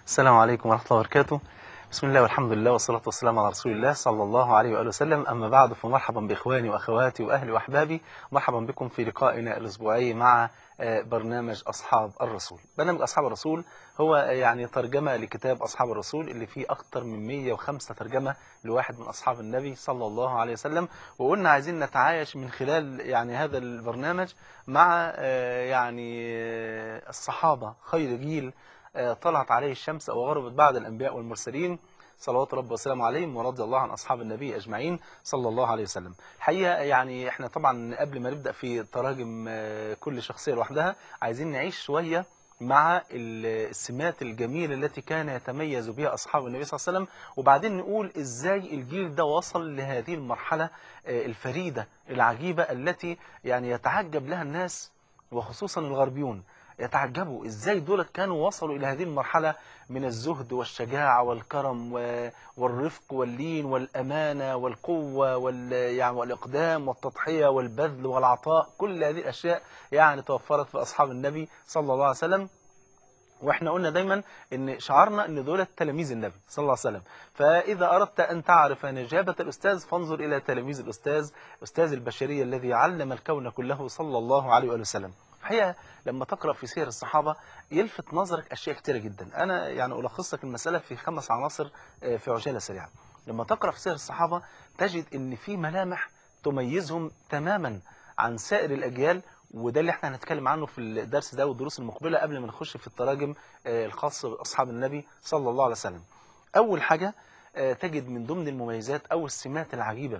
السلام عليكم ورحمة الله وبركاته بسم الله والحمد لله والصلاة والسلام على رسول الله صلى الله عليه وآله وسلم أما بعد فمرحبا بإخواني وأخواتي وأهلي وأحبابي مرحبا بكم في لقائنا الأسبوعي مع برنامج أصحاب الرسول برنامج أصحاب الرسول هو يعني ترجمة لكتاب أصحاب الرسول اللي فيه أكتر من 105 ترجمة لواحد من أصحاب النبي صلى الله عليه وسلم وقلنا عايزين نتعايش من خلال يعني هذا البرنامج مع يعني الصحابة خير جيل طلعت عليه الشمس وغربت بعد الأنبياء والمرسلين صلوات رب وسلامه عليهم ورضي الله عن أصحاب النبي أجمعين صلى الله عليه وسلم الحقيقة يعني احنا طبعا قبل ما نبدأ في تراجم كل شخصية لوحدها عايزين نعيش شوية مع السمات الجميلة التي كان يتميز بها أصحاب النبي صلى الله عليه وسلم وبعدين نقول إزاي الجيل ده وصل لهذه المرحلة الفريدة العجيبة التي يعني يتعجب لها الناس وخصوصا الغربيون يتعجبوا ازاي دول كانوا وصلوا الى هذه المرحلة من الزهد والشجاعة والكرم والرفق واللين والأمانة والقوة وال يعني والإقدام والتضحية والبذل والعطاء كل هذه الأشياء يعني توفرت في أصحاب النبي صلى الله عليه وسلم واحنا قلنا دايما ان شعارنا ان دول تلاميذ النبي صلى الله عليه وسلم فاذا اردت ان تعرف نجابة الاستاذ فانظر الى تلاميذ الاستاذ استاذ البشرية الذي علم الكون كله صلى الله عليه وآله وسلم الحقيقة لما تقرأ في سير الصحابة يلفت نظرك أشياء كتيرة جدا أنا يعني ألخص لك المسألة في خمس عناصر في عجالة سريعة لما تقرأ في سير الصحابة تجد أن في ملامح تميزهم تماما عن سائر الأجيال وده اللي احنا هنتكلم عنه في الدرس ده والدروس المقبلة قبل ما نخش في التراجم الخاصة بأصحاب النبي صلى الله عليه وسلم أول حاجة تجد من ضمن المميزات أو السمات العجيبة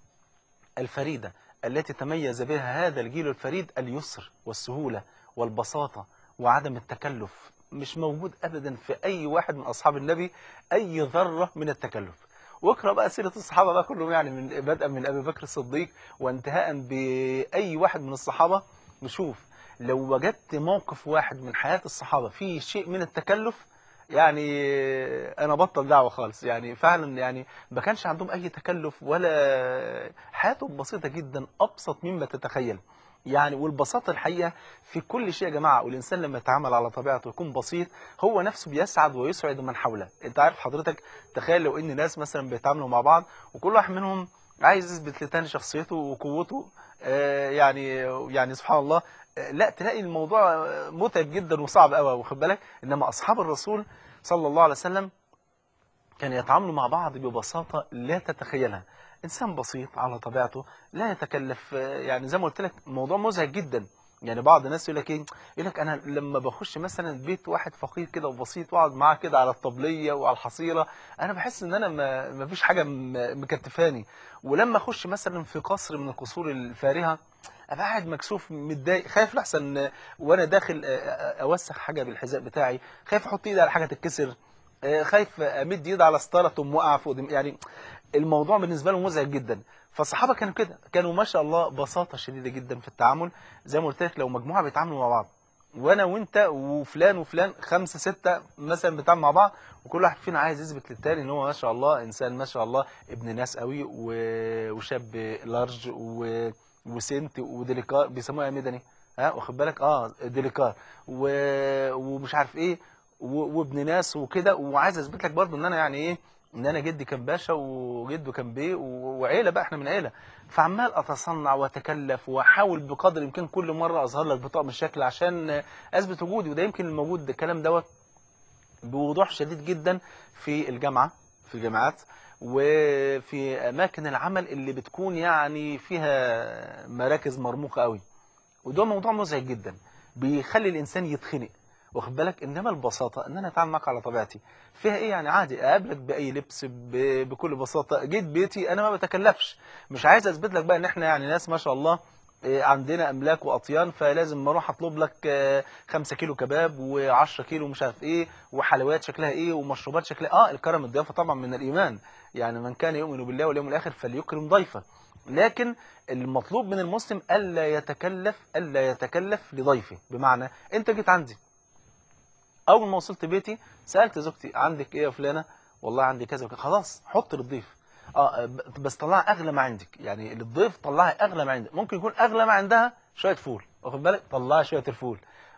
الفريدة التي تميز بها هذا الجيل الفريد اليسر والسهولة والبساطة وعدم التكلف مش موجود أبدا في أي واحد من أصحاب النبي أي ذرة من التكلف واقرأ بقى سيرة الصحابة بقى كلهم يعني من بدءا من أبي بكر الصديق وانتهاء بأي واحد من الصحابة نشوف لو وجدت موقف واحد من حياة الصحابة فيه شيء من التكلف يعني انا بطل دعوه خالص يعني فعلا يعني ما كانش عندهم اي تكلف ولا حياتهم بسيطه جدا ابسط مما تتخيل يعني والبساطه الحقيقه في كل شيء يا جماعه والانسان لما يتعامل على طبيعته ويكون بسيط هو نفسه بيسعد ويسعد من حوله انت عارف حضرتك تخيل لو ان ناس مثلا بيتعاملوا مع بعض وكل واحد منهم عايز يثبت لتاني شخصيته وقوته آه يعني يعني سبحان الله آه لا تلاقي الموضوع متعب جدا وصعب قوي واخد بالك انما اصحاب الرسول صلى الله عليه وسلم كانوا يتعاملوا مع بعض ببساطة لا تتخيلها إنسان بسيط على طبيعته لا يتكلف يعني زي ما قلت لك موضوع مزعج جدا يعني بعض الناس يقول لك ايه يقول لك انا لما بخش مثلا بيت واحد فقير كده وبسيط واقعد معاه كده على الطبليه وعلى الحصيره انا بحس ان انا ما, ما فيش حاجه مكتفاني ولما اخش مثلا في قصر من القصور الفارهه ابقى قاعد مكسوف متضايق خايف لحسن وانا داخل اوسخ حاجه بالحذاء بتاعي خايف احط ايدي على حاجه تتكسر خايف امد ايدي على ستاره تقوم وقع فوق يعني الموضوع بالنسبه لهم مزعج جدا فالصحابه كانوا كده كانوا ما شاء الله بساطه شديده جدا في التعامل زي ما قلت لك لو مجموعه بيتعاملوا مع بعض وانا وانت وفلان وفلان خمسة ستة مثلا بتعامل مع بعض وكل واحد فينا عايز يثبت للتاني ان هو ما شاء الله انسان ما شاء الله ابن ناس قوي وشاب لارج و وسنت وديليكار بيسموها مدني ها واخد بالك اه ديليكار و... ومش عارف ايه و... وابن ناس وكده وعايز اثبت لك برضه ان انا يعني ايه ان انا جدي كان باشا وجده كان بيه وعيله بقى احنا من عيله فعمال اتصنع واتكلف واحاول بقدر الامكان كل مره اظهر لك بطاقه من الشكل عشان اثبت وجودي وده يمكن الموجود الكلام دوت بوضوح شديد جدا في الجامعه في الجامعات وفي اماكن العمل اللي بتكون يعني فيها مراكز مرموقه قوي وده موضوع مزعج جدا بيخلي الانسان يتخنق واخد بالك انما البساطه ان انا اتعامل معاك على طبيعتي فيها ايه يعني عادي اقابلك باي لبس بكل بساطه جيت بيتي انا ما بتكلفش مش عايز اثبت لك بقى ان احنا يعني ناس ما شاء الله عندنا املاك واطيان فلازم اروح اطلب لك 5 كيلو كباب و10 كيلو مش عارف ايه وحلويات شكلها ايه ومشروبات شكلها اه الكرم الضيافه طبعا من الايمان يعني من كان يؤمن بالله واليوم الاخر فليكرم ضيفه لكن المطلوب من المسلم الا يتكلف الا يتكلف لضيفه بمعنى انت جيت عندي اول ما وصلت بيتي سالت زوجتي عندك ايه يا فلانه والله عندي كذا وكذا خلاص حط للضيف اه بس طلعها اغلى ما عندك يعني للضيف طلعها اغلى ما عندك ممكن يكون اغلى ما عندها شويه فول واخد بالك طلعها شويه الفول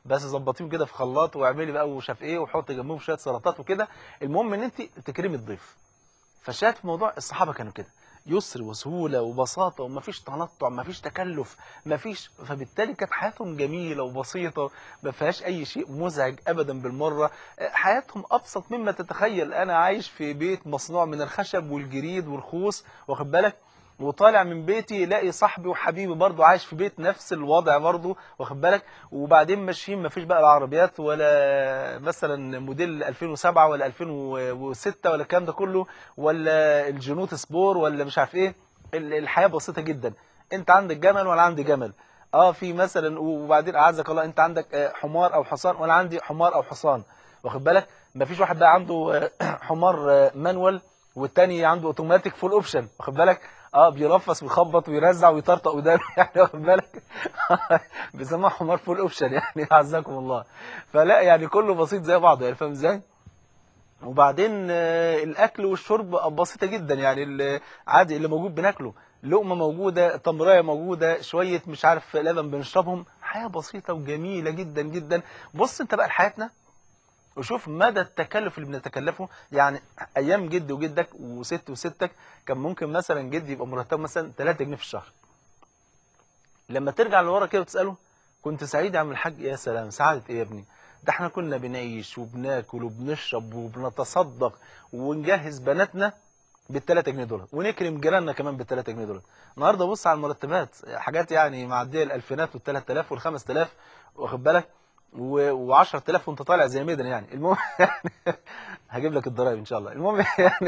بس ظبطيهم كده في خلاط واعملي بقى ومش عارف ايه وحط جنبهم شويه سلطات وكده المهم ان انت تكرمي الضيف فشايف موضوع الصحابه كانوا كده يسر وسهوله وبساطه ومفيش تنطع مفيش تكلف مفيش فبالتالي كانت حياتهم جميله وبسيطه ما فيهاش اي شيء مزعج ابدا بالمره حياتهم ابسط مما تتخيل انا عايش في بيت مصنوع من الخشب والجريد والخوص واخد بالك وطالع من بيتي يلاقي صاحبي وحبيبي برضه عايش في بيت نفس الوضع برضه واخد بالك وبعدين ماشيين ما فيش بقى العربيات ولا مثلا موديل 2007 ولا 2006 ولا الكلام ده كله ولا الجنوت سبور ولا مش عارف ايه ال- الحياه بسيطه جدا انت عندك جمل وانا عندي جمل اه في مثلا وبعدين اعزك الله انت عندك آه، حمار او حصان وانا عندي حمار او حصان واخد بالك ما فيش واحد بقى عنده آه، حمار آه، مانوال والتاني عنده اوتوماتيك فول اوبشن واخد بالك اه بيرفس ويخبط ويرزع ويطرطق قدام يعني واخد بالك بيسموها حمار فول اوبشن يعني اعزكم الله فلا يعني كله بسيط زي بعضه يعني فاهم ازاي وبعدين آه، الاكل والشرب بسيطه جدا يعني ال- عادي اللي موجود بناكله لقمه موجوده تمرايه موجوده شويه مش عارف لبن بنشربهم حياه بسيطه وجميله جدا جدا بص انت بقى لحياتنا وشوف مدى التكلف اللي بنتكلفه يعني ايام جدي وجدك وست وستك كان ممكن مثلا جدي يبقى مرتبه مثلا 3 جنيه في الشهر لما ترجع لورا كده وتساله كنت سعيد يا عم الحاج يا سلام سعاده ايه يا ابني ده احنا كنا بنعيش وبناكل وبنشرب وبنتصدق ونجهز بناتنا بالثلاثة جنيه دول ونكرم جيراننا كمان بالثلاثة جنيه دول النهارده بص على المرتبات حاجات يعني معديه الالفينات والثلاث آلاف والخمس آلاف واخد بالك و10000 وانت طالع زي ميدن يعني المهم يعني هجيب لك الضرايب ان شاء الله المهم يعني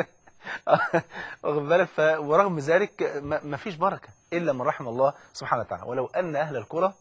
واخد بالك ف... ورغم ذلك ما ما فيش بركه الا من رحم الله سبحانه وتعالى ولو ان اهل القرى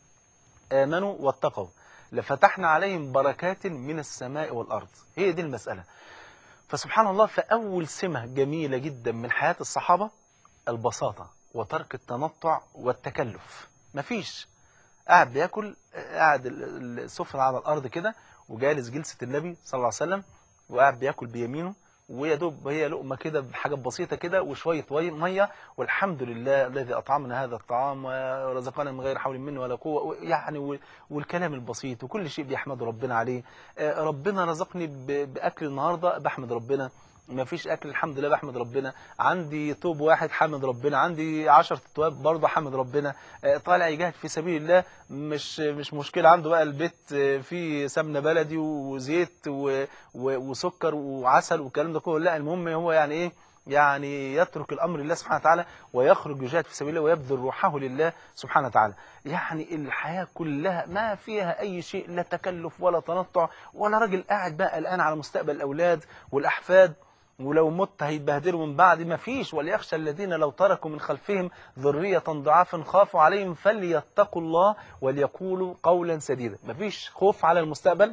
امنوا واتقوا لفتحنا عليهم بركات من السماء والارض هي دي المساله فسبحان الله فاول سمه جميله جدا من حياه الصحابه البساطه وترك التنطع والتكلف مفيش قاعد بياكل قاعد ال- ال- السفرة على الارض كده وجالس جلسه النبي صلى الله عليه وسلم وقاعد بياكل بيمينه ويا دوب هي لقمه كده بحاجات بسيطه كده وشويه وي- ميه والحمد لله الذي اطعمنا هذا الطعام ورزقنا من غير حول منه ولا قوه و- يعني و- والكلام البسيط وكل شيء بيحمد ربنا عليه آه، ربنا رزقني ب- باكل النهارده بحمد ربنا ما فيش اكل الحمد لله بحمد ربنا عندي توب واحد حمد ربنا عندي 10 تواب برضه حمد ربنا آه، طالع يجاهد في سبيل الله مش مش مشكله عنده بقى البيت آه، فيه سمنه بلدي وزيت و- و- وسكر وعسل والكلام ده كله لا المهم هو يعني ايه يعني يترك الامر لله سبحانه وتعالى ويخرج يجاهد في سبيل الله ويبذل روحه لله سبحانه وتعالى يعني الحياه كلها ما فيها اي شيء لا تكلف ولا تنطع ولا راجل قاعد بقى قلقان على مستقبل الاولاد والاحفاد ولو مت هيتبهدلوا من بعد ما فيش وليخشى الذين لو تركوا من خلفهم ذرية ضعافا خافوا عليهم فليتقوا الله وليقولوا قولا سديدا ما فيش خوف على المستقبل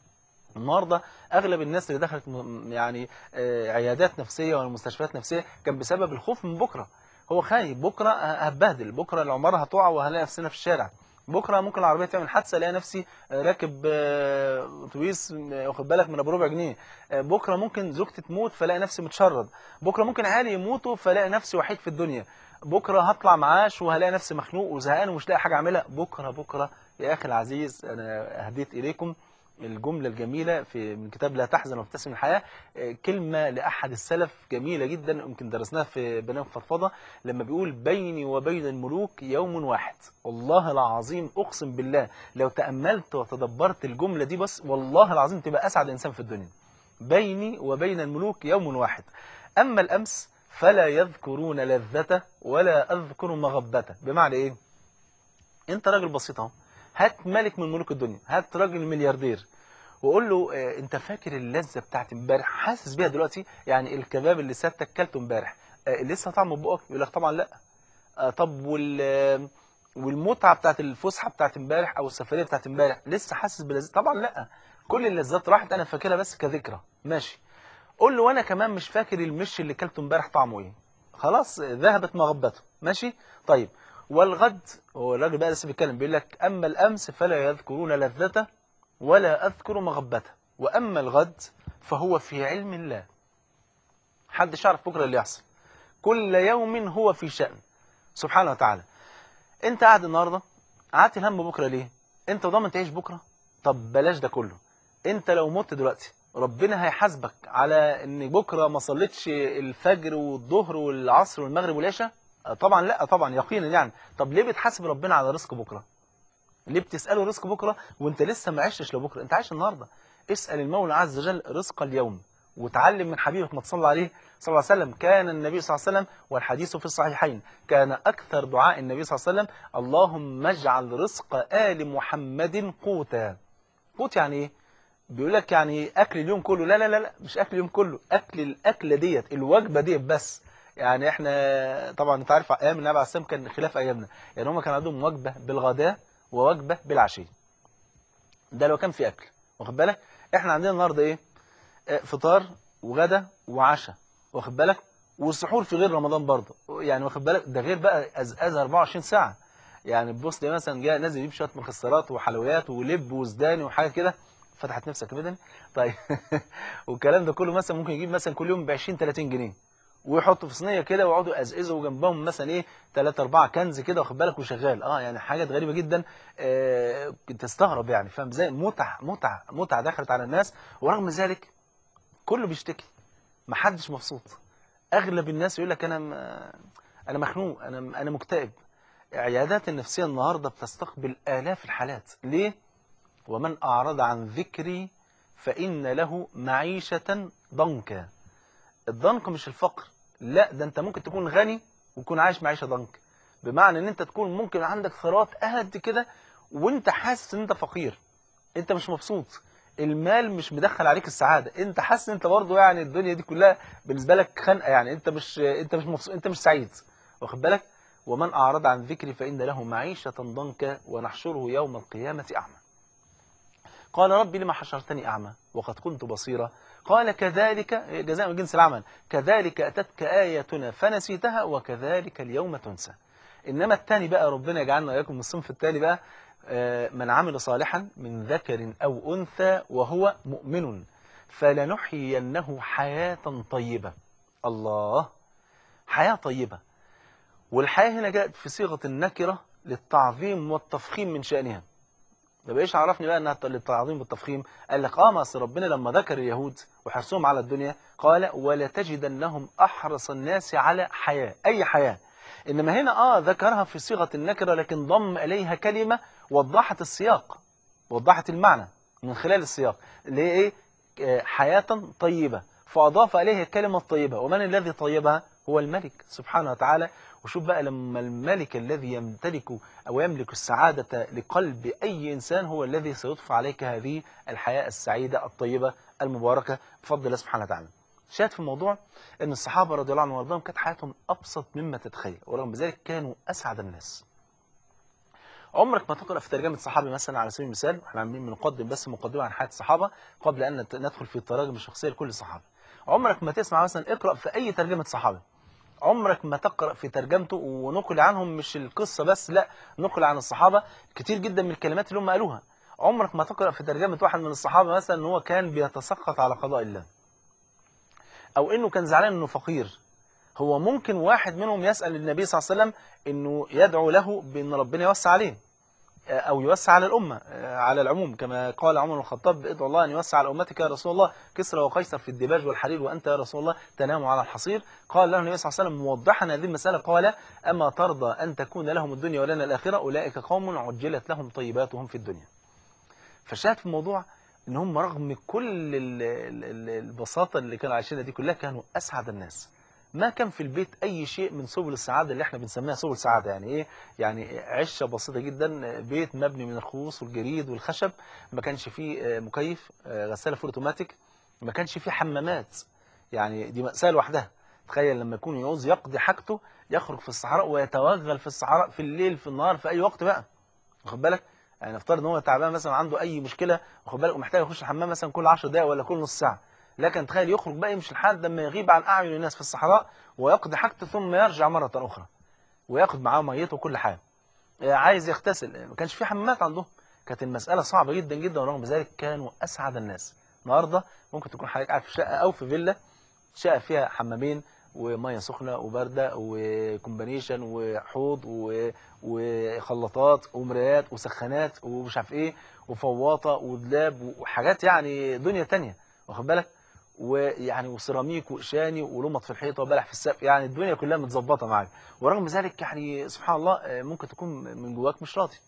النهارده اغلب الناس اللي دخلت م- يعني آه، عيادات نفسيه ولا مستشفيات نفسيه كان بسبب الخوف من بكره هو خايف بكره هتبهدل بكره العماره هتقع وهلاقي نفسنا في الشارع بكره ممكن العربيه تعمل حادثه الاقي نفسي آه، راكب آه، اتوبيس آه، واخد بالك من ابو ربع جنيه آه، بكره ممكن زوجتي تموت فلاقي نفسي متشرد بكره ممكن عيالي يموتوا فلاقي نفسي وحيد في الدنيا بكره هطلع معاش وهلاقي نفسي مخنوق وزهقان ومش لاقي حاجه اعملها بكره بكره يا اخي العزيز انا هديت اليكم الجملة الجميلة في من كتاب لا تحزن وابتسم الحياة آه، كلمة لأحد السلف جميلة جدا يمكن درسناها في برنامج فضفضة لما بيقول بيني وبين الملوك يوم واحد والله العظيم أقسم بالله لو تأملت وتدبرت الجملة دي بس والله العظيم تبقى أسعد إنسان في الدنيا بيني وبين الملوك يوم واحد أما الأمس فلا يذكرون لذته ولا أذكر مغبته بمعنى إيه أنت راجل بسيط أهو هات ملك من ملوك الدنيا هات راجل ملياردير وقول له آه، انت فاكر اللذه بتاعت امبارح حاسس بيها دلوقتي يعني الكباب اللي سيادتك اكلته امبارح آه، لسه طعمه في بقك يقول لك طبعا لا آه، طب وال آه، والمتعه بتاعت الفسحه بتاعت امبارح او السفريه بتاعت امبارح لسه حاسس بلذة طبعا لا كل اللذات راحت انا فاكرها بس كذكرى ماشي قول له وانا كمان مش فاكر المش اللي اكلته امبارح طعمه ايه خلاص آه، ذهبت مغبته ماشي طيب والغد هو الراجل بقى لسه بيتكلم بيقول لك اما الامس فلا يذكرون لذته ولا اذكر مغبته واما الغد فهو في علم الله محدش يعرف بكره اللي يحصل كل يوم هو في شأن سبحانه وتعالى انت قاعد النهارده قعدت الهم بكره ليه انت ضامن تعيش بكره طب بلاش ده كله انت لو مت دلوقتي ربنا هيحاسبك على ان بكره ما صليتش الفجر والظهر والعصر والمغرب والعشاء آه، طبعا لا طبعا يقينا يعني طب ليه بتحاسب ربنا على رزق بكره ليه بتساله رزق بكره وانت لسه ما عشتش لبكره انت عايش النهارده اسال المولى عز وجل رزق اليوم وتعلم من حبيبك ما تصلى عليه صلى الله عليه وسلم كان النبي صلى الله عليه وسلم والحديث في الصحيحين كان أكثر دعاء النبي صلى الله عليه وسلم اللهم اجعل رزق آل محمد قوتا قوت يعني ايه بيقول لك يعني اكل اليوم كله لا لا لا لا مش اكل اليوم كله اكل الاكله ديت الوجبه ديت بس يعني احنا طبعا انت عارف ايام النبي عليه الصلاه والسلام كان خلاف ايامنا يعني هم كان عندهم وجبه بالغداء ووجبه بالعشيه ده لو كان في اكل واخد بالك احنا عندنا النهارده ايه آه، فطار وغدا وعشاء واخد بالك والسحور في غير رمضان برضه يعني واخد بالك ده غير بقى ازازه 24 ساعه يعني تبص لي مثلا جاي نازل يجيب شويه مكسرات وحلويات ولب وزداني وحاجه كده فتحت نفسك ابدا طيب والكلام ده كله مثلا ممكن يجيب مثلا كل يوم ب 20 30 جنيه ويحطوا في صينيه كده ويقعدوا يقزقزوا جنبهم مثلا ايه 3 4 كنز كده واخد بالك وشغال اه يعني حاجات غريبه جدا آه تستغرب يعني فاهم ازاي متعه متعه متعه دخلت على الناس ورغم ذلك كله بيشتكي محدش مبسوط اغلب الناس يقول لك انا م... انا مخنوق انا انا مكتئب عيادات النفسيه النهارده بتستقبل الاف الحالات ليه ومن اعرض عن ذكري فان له معيشه ضنكا الضنك مش الفقر لا ده انت ممكن تكون غني وتكون عايش معيشه ضنك بمعنى ان انت تكون ممكن عندك ثروات قد كده وانت حاسس ان انت فقير انت مش مبسوط المال مش مدخل عليك السعاده انت حاسس ان انت برضه يعني الدنيا دي كلها بالنسبه لك خنقه يعني انت مش انت مش مبسوط انت مش سعيد واخد بالك ومن اعرض عن ذكري فان له معيشه ضنكا ونحشره يوم القيامه اعمى قال ربي لما حشرتني اعمى وقد كنت بصيرا قال كذلك جزاء من جنس العمل كذلك اتتك اياتنا فنسيتها وكذلك اليوم تنسى انما الثاني بقى ربنا يجعلنا واياكم من الصنف الثاني بقى آه، من عمل صالحا من ذكر أو أنثى وهو مؤمن فلنحيينه حياة طيبة الله حياة طيبة والحياة هنا جاءت في صيغة النكرة للتعظيم والتفخيم من شأنها ده بقيش عرفني بقى انها للتعظيم والتفخيم قال لك اه ما أصل ربنا لما ذكر اليهود وحرصهم على الدنيا قال ولتجدنهم احرص الناس على حياه اي حياه انما هنا اه ذكرها في صيغه النكره لكن ضم اليها كلمه وضحت السياق وضحت المعنى من خلال السياق اللي هي ايه آه، حياه طيبه فاضاف اليها الكلمه الطيبه ومن الذي طيبها هو الملك سبحانه وتعالى وشوف بقى لما الملك الذي يمتلك أو يملك السعادة لقلب أي إنسان هو الذي سيضفى عليك هذه الحياة السعيدة الطيبة المباركة بفضل الله سبحانه وتعالى شاهد في الموضوع أن الصحابة رضي الله عنهم وارضاهم كانت حياتهم أبسط مما تتخيل ورغم ذلك كانوا أسعد الناس عمرك ما تقرأ في ترجمة صحابي مثلا على سبيل المثال احنا عاملين بنقدم بس مقدمة عن حياة الصحابة قبل أن ندخل في التراجم الشخصية لكل صحابي عمرك ما تسمع مثلا اقرأ في أي ترجمة صحابي عمرك ما تقرأ في ترجمته ونقل عنهم مش القصة بس لا نقل عن الصحابة كتير جدا من الكلمات اللي هم قالوها عمرك ما تقرأ في ترجمة واحد من الصحابة مثلا ان هو كان بيتسخط على قضاء الله او انه كان زعلان انه فقير هو ممكن واحد منهم يسأل النبي صلى الله عليه وسلم انه يدعو له بان ربنا يوسع عليه أو يوسع على الأمة على العموم كما قال عمر بن الخطاب ادعو الله أن يوسع على أمتك يا رسول الله كسرى وقيصر في الدباج والحرير وأنت يا رسول الله تنام على الحصير قال له النبي صلى الله عليه وسلم موضحا هذه المسألة قال أما ترضى أن تكون لهم الدنيا ولنا الآخرة أولئك قوم عجلت لهم طيباتهم في الدنيا فالشاهد في الموضوع ان هم رغم كل البساطة اللي كانوا عايشينها دي كلها كانوا أسعد الناس ما كان في البيت أي شيء من سبل السعادة اللي احنا بنسميها سبل السعادة يعني إيه يعني عشة بسيطة جدا بيت مبني من الخوص والجريد والخشب ما كانش فيه مكيف غسالة فول اوتوماتيك ما كانش فيه حمامات يعني دي مأساة لوحدها تخيل لما يكون يعوز يقضي حاجته يخرج في الصحراء ويتوغل في الصحراء في الليل في النهار في أي وقت بقى واخد بالك يعني نفترض ان هو تعبان مثلا عنده اي مشكله واخد بالك ومحتاج يخش الحمام مثلا كل 10 دقائق ولا كل نص ساعه لكن تخيل يخرج بقى يمشي لحد لما يغيب عن أعين الناس في الصحراء ويقضي حاجته ثم يرجع مرة أخرى وياخد معاه ميته وكل حاجة عايز يغتسل ما كانش في حمامات عندهم كانت المسألة صعبة جدا جدا ورغم ذلك كانوا أسعد الناس النهاردة ممكن تكون حضرتك قاعد في شقة أو في فيلا شقة فيها حمامين وميه سخنه وبارده وكومبانيشن وحوض و- وخلاطات ومرايات وسخانات ومش عارف ايه وفواطه ودلاب وحاجات يعني دنيا تانية واخد بالك ويعني وسيراميك وقشاني ولمط في الحيطه وبلح في السقف يعني الدنيا كلها متظبطه معاك ورغم ذلك يعني سبحان الله آه، ممكن تكون من جواك مش راضي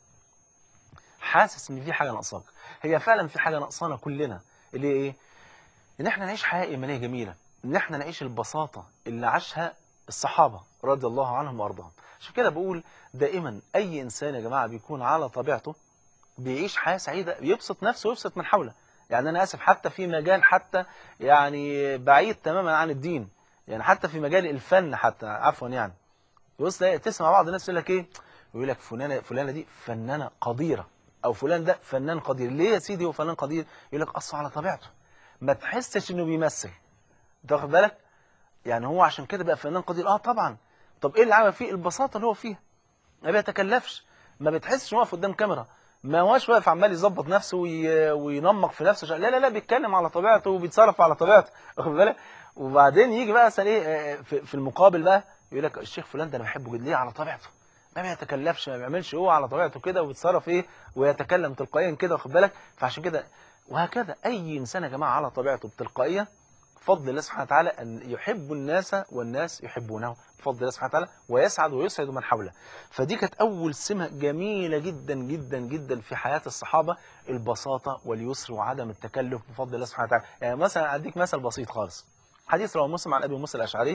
حاسس ان في حاجه ناقصاك هي فعلا في حاجه ناقصانا كلنا اللي هي ايه ان احنا نعيش حياه ايمانيه جميله ان احنا نعيش البساطه اللي عاشها الصحابه رضي الله عنهم وارضاهم عشان كده بقول دائما اي انسان يا جماعه بيكون على طبيعته بيعيش حياه سعيده يبسط نفسه ويبسط من حوله يعني انا اسف حتى في مجال حتى يعني بعيد تماما عن الدين يعني حتى في مجال الفن حتى عفوا يعني بص تلاقي- تسمع بعض الناس يقول لك ايه يقول لك فلانه فلانه دي فنانه قديره او فلان ده فنان قدير ليه يا سيدي هو فنان قدير يقول لك اصله على طبيعته ما تحسش انه بيمثل انت واخد بالك يعني هو عشان كده بقى فنان قدير اه طبعا طب ايه اللي عمل فيه البساطه اللي هو فيها ما بيتكلفش ما بتحسش انه واقف قدام كاميرا ما هوش واقف عمال يظبط نفسه وي... وينمق في نفسه لا لا لا بيتكلم على طبيعته وبيتصرف على طبيعته واخد بالك وبعدين يجي بقى مثلا ايه آه، في, في المقابل بقى يقول لك الشيخ فلان ده انا بحبه جدا ليه على طبيعته ما بيتكلفش ما بيعملش هو على طبيعته كده وبيتصرف ايه ويتكلم تلقائيا كده واخد بالك فعشان كده وهكذا اي انسان يا جماعه على طبيعته بتلقائيه بفضل الله سبحانه وتعالى أن يحب الناس والناس يحبونه بفضل الله سبحانه وتعالى ويسعد ويسعد من حوله فدي كانت أول سمة جميلة جدا جدا جدا في حياة الصحابة البساطة واليسر وعدم التكلف بفضل الله سبحانه وتعالى يعني مثلا أديك مثل بسيط خالص حديث رواه مسلم عن أبي موسى الأشعري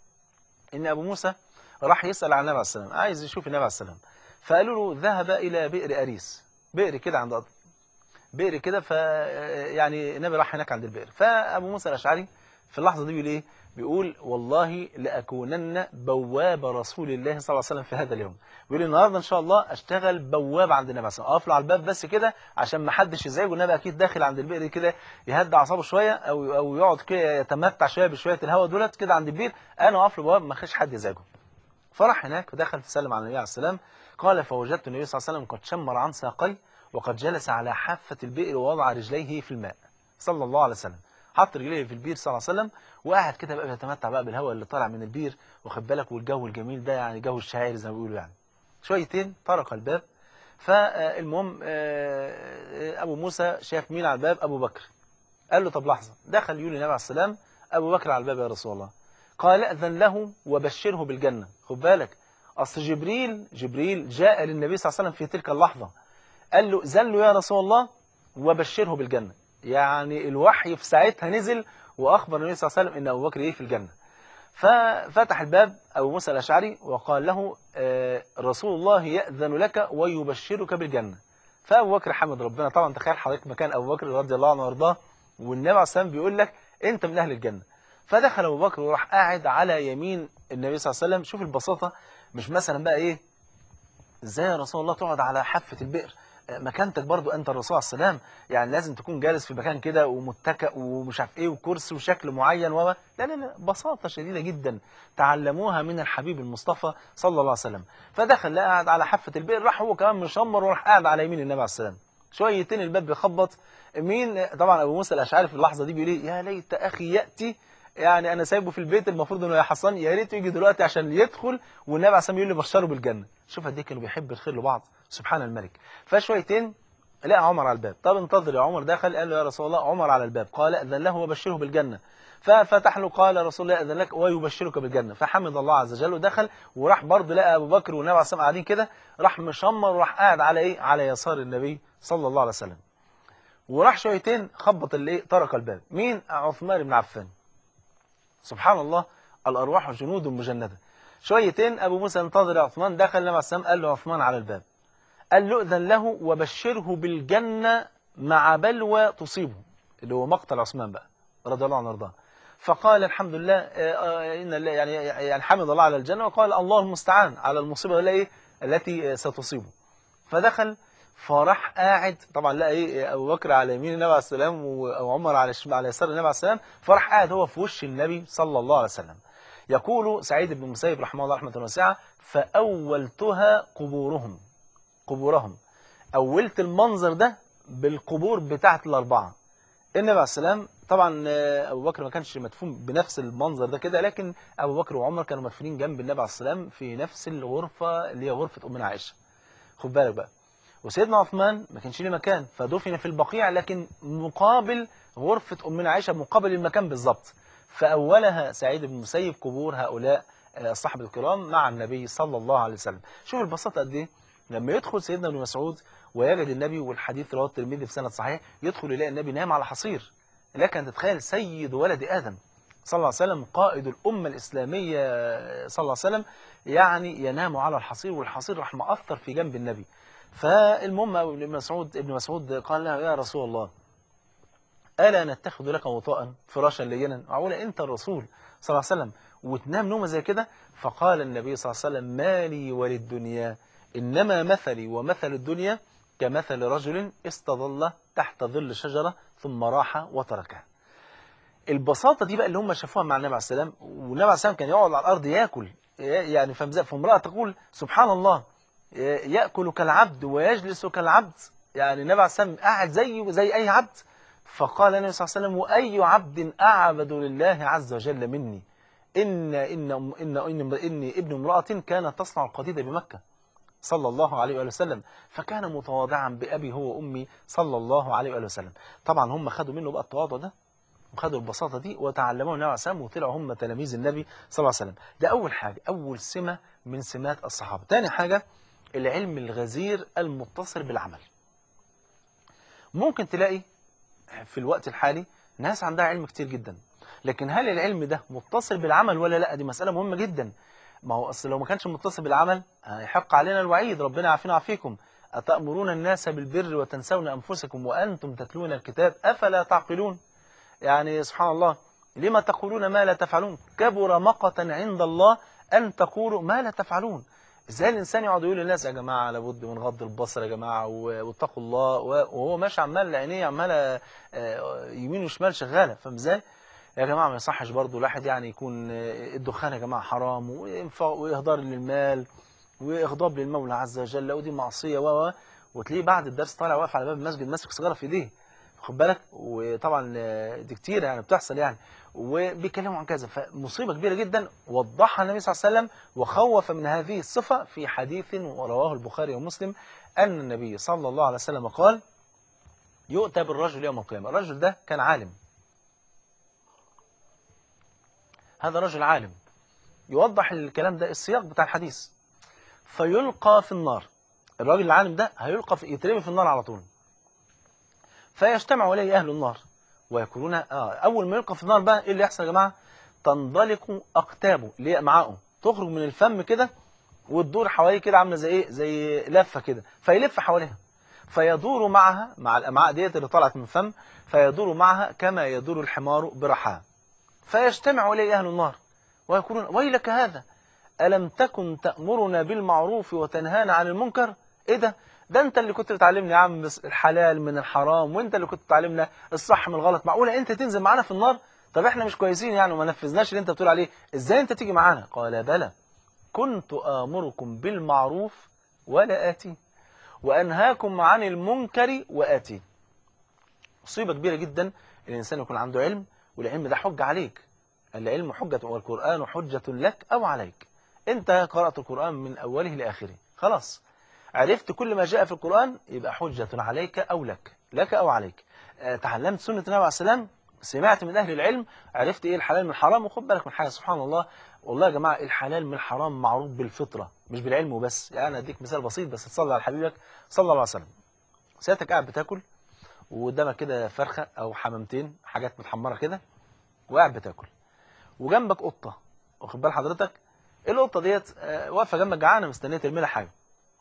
إن أبو موسى راح يسأل عن النبي عليه السلام عايز يشوف النبي عليه السلام فقالوا له ذهب إلى بئر أريس بئر كده عند بئر كده ف يعني النبي راح هناك عند البئر فابو موسى الاشعري في اللحظه دي بيقول ايه بيقول والله لاكونن بواب رسول الله صلى الله عليه وسلم في هذا اليوم بيقول النهارده ان شاء الله اشتغل بواب عند النبي صلى الله عليه وسلم اقف له على الباب بس كده عشان ما حدش يزعجه النبي اكيد داخل عند البئر كده يهدى اعصابه شويه او او يقعد كده يتمتع شويه بشويه الهواء دولت كده عند البئر انا اقف له بواب ما خش حد يزعجه فراح هناك ودخل فسلم على النبي عليه السلام قال فوجدت النبي صلى الله عليه وسلم قد شمر عن ساقي وقد جلس على حافة البئر ووضع رجليه في الماء صلى الله عليه وسلم حط رجليه في البير صلى الله عليه وسلم وقاعد كده بقى بيتمتع بقى بالهواء اللي طالع من البير واخد بالك والجو الجميل ده يعني جو الشاعر زي ما بيقولوا يعني شويتين طرق الباب فالمهم آه، ابو موسى شاف مين على الباب ابو بكر قال له طب لحظه دخل يقول للنبي عليه السلام ابو بكر على الباب يا رسول الله قال اذن له وبشره بالجنه خد بالك اصل جبريل جبريل جاء للنبي صلى الله عليه وسلم في تلك اللحظه قال له زل له يا رسول الله وبشره بالجنة يعني الوحي في ساعتها نزل وأخبر النبي صلى الله عليه وسلم أن أبو بكر إيه في الجنة ففتح الباب أبو موسى الأشعري وقال له آه، رسول الله يأذن لك ويبشرك بالجنة فأبو بكر حمد ربنا طبعا تخيل حضرتك مكان أبو بكر رضي الله عنه وارضاه والنبي عليه السلام بيقول لك أنت من أهل الجنة فدخل أبو بكر وراح قاعد على يمين النبي صلى الله عليه وسلم شوف البساطة مش مثلا بقى إيه ازاي يا رسول الله تقعد على حافة البئر مكانتك برضو انت الرسول عليه السلام يعني لازم تكون جالس في مكان كده ومتكئ ومش عارف ايه وكرسي وشكل معين و لا لا لا بساطة شديدة جدا تعلموها من الحبيب المصطفى صلى الله عليه وسلم فدخل لقى قاعد على حافة البئر راح هو كمان مشمر وراح قاعد على يمين النبي عليه السلام شويتين الباب بيخبط مين طبعا ابو موسى الاشعري في اللحظه دي بيقول ايه يا ليت اخي ياتي يعني انا سايبه في البيت المفروض انه يحصني يا ريت يجي دلوقتي عشان يدخل والنبي عليه السلام يقول لي بشره بالجنه شوف قد ايه كانوا بيحبوا الخير لبعض سبحان الملك فشويتين لقى عمر على الباب طب انتظر يا عمر دخل قال له يا رسول الله عمر على الباب قال اذن له وبشره بالجنه ففتح له قال رسول الله اذن لك ويبشرك بالجنه فحمد الله عز وجل ودخل وراح برضه لقى ابو بكر والنبي عليه السلام قاعدين كده راح مشمر وراح قاعد على ايه على يسار النبي صلى الله عليه وسلم وراح شويتين خبط اللي ايه طرق الباب مين عثمان بن عفان سبحان الله الارواح جنود مجنده شويتين ابو موسى انتظر يا عثمان دخل النبي عليه السلام قال له عثمان على الباب قال له اذن له وبشره بالجنه مع بلوى تصيبه اللي هو مقتل عثمان بقى رضي الله عنه وارضاه فقال الحمد لله آه، آه، ان الله- يعني يعني حمد الله على الجنه وقال الله المستعان على المصيبه اللي ايه التي ستصيبه فدخل فراح قاعد طبعا لقى ايه ابو بكر على يمين النبي عليه السلام وعمر على الشمال على يسار النبي عليه السلام فراح قاعد هو في وش النبي صلى الله عليه وسلم يقول سعيد بن المسيب رحمه الله رحمه واسعه فاولتها قبورهم قبورهم اولت المنظر ده بالقبور بتاعت الاربعه النبي عليه السلام طبعا آه، ابو بكر ما كانش مدفون بنفس المنظر ده كده لكن ابو بكر وعمر كانوا مدفونين جنب النبي عليه السلام في نفس الغرفه اللي هي غرفه امنا عائشه خد بالك بقى وسيدنا عثمان ما كانش ليه مكان فدفن في البقيع لكن مقابل غرفه امنا عائشه مقابل المكان بالظبط فاولها سعيد بن المسيب قبور هؤلاء آه، الصحابه الكرام مع النبي صلى الله عليه وسلم شوف البساطه قد ايه لما يدخل سيدنا ابن مسعود ويجد النبي والحديث رواه الترمذي في سند صحيح يدخل يلاقي النبي نايم على حصير لك ان تتخيل سيد ولد ادم صلى الله عليه وسلم قائد الامه الاسلاميه صلى الله عليه وسلم يعني ينام على الحصير والحصير راح مأثر في جنب النبي فالمهم ابن مسعود ابن مسعود قال له يا رسول الله ألا نتخذ لك وطاء فراشا لينا معقولة أنت الرسول صلى الله عليه وسلم وتنام نومة زي كده فقال النبي صلى الله عليه وسلم ما لي وللدنيا إنما مثلي ومثل الدنيا كمثل رجل استظل تحت ظل شجرة ثم راح وتركها البساطة دي بقى اللي هم شافوها مع النبي عليه السلام والنبي عليه السلام كان يقعد على الأرض يأكل يعني فمزق فامرأة تقول سبحان الله يأكل كالعبد ويجلس كالعبد يعني النبي عليه السلام قاعد زيه زي أي عبد فقال النبي صلى الله عليه وسلم وأي عبد أعبد لله عز وجل مني إن إن إن إن, إن ابن امرأة كانت تصنع القديد بمكة صلى الله عليه وآله وسلم فكان متواضعا بأبي هو وأمي صلى الله عليه وآله وسلم طبعا هم خدوا منه بقى التواضع ده وخدوا البساطة دي وتعلموا النبي عليه السلام وطلعوا هم تلاميذ النبي صلى الله عليه وسلم ده أول حاجة أول سمة من سمات الصحابة تاني حاجة العلم الغزير المتصل بالعمل ممكن تلاقي في الوقت الحالي ناس عندها علم كتير جدا لكن هل العلم ده متصل بالعمل ولا لا دي مسألة مهمة جدا ما هو أصل لو ما كانش متصل بالعمل هيحق علينا الوعيد ربنا يعافينا ويعافيكم أتأمرون الناس بالبر وتنسون أنفسكم وأنتم تتلون الكتاب أفلا تعقلون يعني سبحان الله لما تقولون ما لا تفعلون كبر مقتا عند الله أن تقولوا ما لا تفعلون ازاي الانسان يقعد يقول للناس يا جماعه لابد من غض البصر يا جماعه و- واتقوا الله و- وهو ماشي عمال عينيه عماله آه، يمين وشمال شغاله فاهم ازاي؟ يا جماعه ما يصحش برضه الواحد يعني يكون آه، الدخان يا جماعه حرام وإنفاق- واهدار للمال واغضاب للمولى عز وجل ودي معصيه و و وتلاقيه بعد الدرس طالع واقف على باب المسجد ماسك سيجاره في ايديه خد بالك وطبعا آه، دي كتير يعني بتحصل يعني وبيتكلموا عن كذا فمصيبه كبيره جدا وضحها النبي صلى الله عليه وسلم وخوف من هذه الصفه في حديث ورواه البخاري ومسلم ان النبي صلى الله عليه وسلم قال يؤتى بالرجل يوم القيامه الرجل ده كان عالم هذا رجل عالم يوضح الكلام ده السياق بتاع الحديث فيلقى في النار الراجل العالم ده هيلقى في يترمي في النار على طول فيجتمع إليه أهل النار ويقولون آه أول ما يلقى في النار بقى إيه اللي يحصل يا جماعة تنضلق أقتابه اللي هي أمعاءه تخرج من الفم كده وتدور حواليه كده عاملة زي إيه زي لفة كده فيلف حواليها فيدور معها مع الأمعاء ديت اللي طلعت من الفم فيدور معها كما يدور الحمار برحاه فيجتمع إليه أهل النار ويقولون ويلك هذا ألم تكن تأمرنا بالمعروف وتنهانا عن المنكر إيه ده ده أنت اللي كنت بتعلمني يا عم بس الحلال من الحرام وأنت اللي كنت بتعلمنا الصح من الغلط معقولة أنت تنزل معانا في النار طب إحنا مش كويسين يعني وما نفذناش اللي أنت بتقول عليه إزاي أنت تيجي معانا قال بلى كنت آمركم بالمعروف ولا آتي وأنهاكم عن المنكر وآتي مصيبة كبيرة جدا الإنسان يكون عنده علم والعلم ده حجة عليك العلم حجة والقرآن حجة لك أو عليك أنت قرأت القرآن من أوله لآخره خلاص عرفت كل ما جاء في القرآن يبقى حجة عليك أو لك لك أو عليك آه، تعلمت سنة النبي عليه السلام سمعت من أهل العلم عرفت إيه الحلال من الحرام وخد بالك من حاجة سبحان الله والله يا جماعة الحلال من الحرام معروف بالفطرة مش بالعلم وبس يعني أنا أديك مثال بسيط بس تصلي على حبيبك صلى الله عليه وسلم سيادتك قاعد بتاكل وقدامك كده فرخة أو حمامتين حاجات متحمرة كده وقاعد بتاكل وجنبك قطة واخد بال حضرتك القطة ديت آه، واقفة جنبك جعانة مستنية ترمي لها حاجة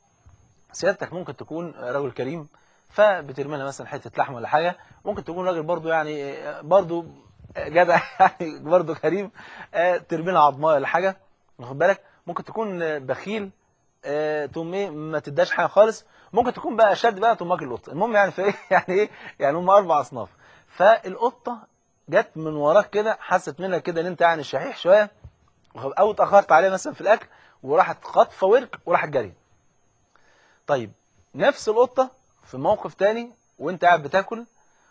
سيادتك ممكن تكون رجل كريم فبترمي لها مثلا حتة لحم ولا حاجة ممكن تكون راجل برضو يعني آه، برضو جدع يعني برضو كريم آه، ترمي لها عضمايه ولا حاجة واخد بالك ممكن تكون آه، بخيل آه، تقوم ايه ما تداش حاجة خالص ممكن تكون بقى شد بقى تقوم واكل القطة المهم يعني في ايه يعني ايه يعني هم اربع اصناف فالقطة جت من وراك كده حست منك كده ان انت يعني شحيح شويه او اتاخرت عليه مثلا في الاكل وراحت خاطفه ورك وراحت جري طيب نفس القطه في موقف تاني وانت قاعد بتاكل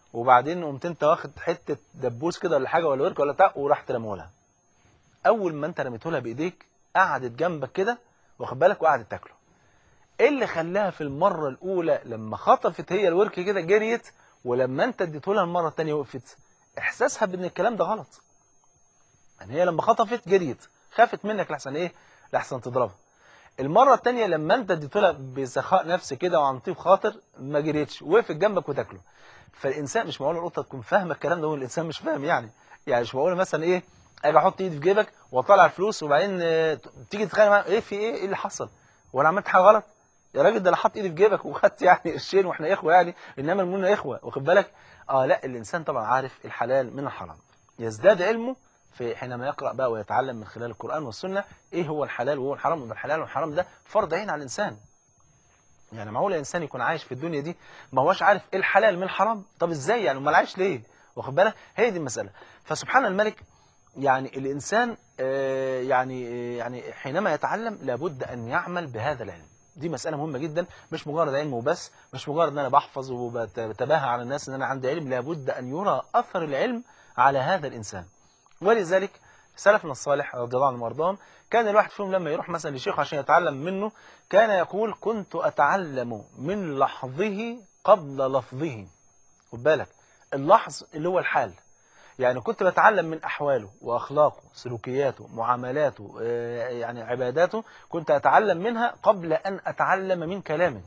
وبعدين قمت انت واخد حته دبوس كده ولا حاجه ولا ورك ولا بتاع ورحت رميه لها اول ما انت رميته لها بايديك قعدت جنبك كده واخد بالك وقعدت تاكله ايه اللي خلاها في المره الاولى لما خطفت هي الورك كده جريت ولما انت اديته لها المره الثانيه وقفت احساسها بان الكلام ده غلط يعني هي لما خطفت جريت خافت منك لحسن ايه لحسن تضربها المره الثانيه لما انت اديته لها بسخاء نفس كده وعن طيب خاطر ما جريتش وقفت جنبك وتاكله فالانسان مش معقول القطه تكون فاهمه الكلام ده والانسان مش فاهم يعني يعني مش معقول مثلا ايه اجي احط ايدي في جيبك واطلع الفلوس وبعدين آه، تيجي تتخانق معايا ايه في ايه ايه اللي حصل وانا عملت حاجه غلط يا راجل ده انا حاطط ايدي في جيبك وخدت يعني قرشين واحنا اخوه يعني انما المؤمنون اخوه واخد بالك اه لا الانسان طبعا عارف الحلال من الحرام يزداد علمه في حينما يقرا بقى ويتعلم من خلال القران والسنه ايه هو الحلال وهو الحرام وده الحلال والحرام ده فرض عين على الانسان يعني معقول الانسان يكون عايش في الدنيا دي ما هوش عارف ايه الحلال من الحرام طب ازاي يعني امال عايش ليه واخد بالك هي دي المساله فسبحان الملك يعني الانسان آه، يعني آه، يعني حينما يتعلم لابد ان يعمل بهذا العلم دي مسألة مهمة جدا مش مجرد علم وبس مش مجرد ان انا بحفظ وبتباهى على الناس ان انا عندي علم لابد ان يرى اثر العلم على هذا الانسان ولذلك سلفنا الصالح رضي الله عنهم وارضاهم كان الواحد فيهم لما يروح مثلا لشيخ عشان يتعلم منه كان يقول كنت اتعلم من لحظه قبل لفظه خد بالك اللحظ اللي هو الحال يعني كنت بتعلم من أحواله وأخلاقه سلوكياته معاملاته آه، يعني عباداته كنت أتعلم منها قبل أن أتعلم من كلامه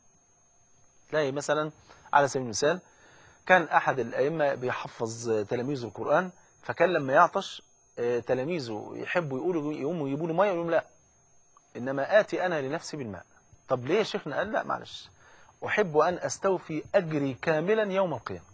تلاقي مثلا على سبيل المثال كان أحد الأئمة بيحفظ تلاميذه القرآن فكان لما يعطش آه، تلاميذه يحبوا يقولوا يقوموا يجيبوا له ميه يقول لهم لا إنما آتي أنا لنفسي بالماء طب ليه يا شيخنا قال لا معلش أحب أن أستوفي أجري كاملا يوم القيامة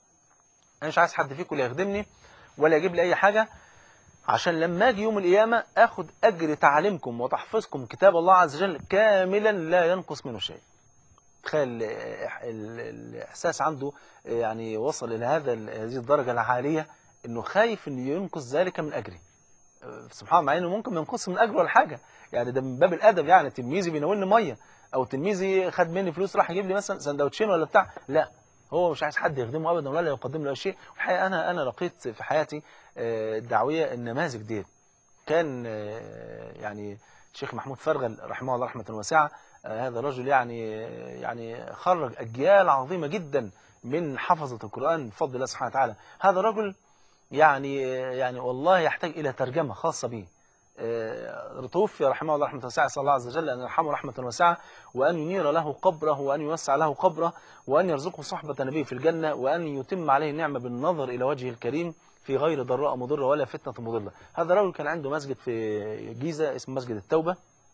أنا مش عايز حد فيكم لا يخدمني ولا يجيب لي أي حاجة عشان لما أجي يوم القيامة أخد أجر تعليمكم وتحفظكم كتاب الله عز وجل كاملا لا ينقص منه شيء تخيل ال- ال- الإحساس عنده يعني وصل إلى هذا هذه الدرجة العالية إنه خايف إنه ينقص ذلك من أجري سبحان الله مع إنه ممكن ما ينقص من أجره ولا حاجة يعني ده من باب الأدب يعني تلميذي بيناولني مية أو تلميذي خد مني فلوس راح يجيب لي مثلا سندوتشين ولا بتاع لا هو مش عايز حد يخدمه ابدا ولا يقدم له أي شيء والحقيقه انا انا لقيت في حياتي آه، الدعويه النماذج دي كان آه، يعني الشيخ محمود فرغل رحمه الله رحمه واسعه آه، هذا الرجل يعني يعني خرج اجيال عظيمه جدا من حفظه القران بفضل الله سبحانه وتعالى هذا الرجل يعني يعني والله يحتاج الى ترجمه خاصه به آه، توفي رحمه الله رحمه واسعه صلى الله عز وجل ان يرحمه رحمه واسعه وان ينير له قبره وان يوسع له قبره وان يرزقه صحبه نبيه في الجنه وان يتم عليه النعمه بالنظر الى وجهه الكريم في غير ضراء مضره ولا فتنه مضله هذا الرجل كان عنده مسجد في جيزه اسمه مسجد التوبه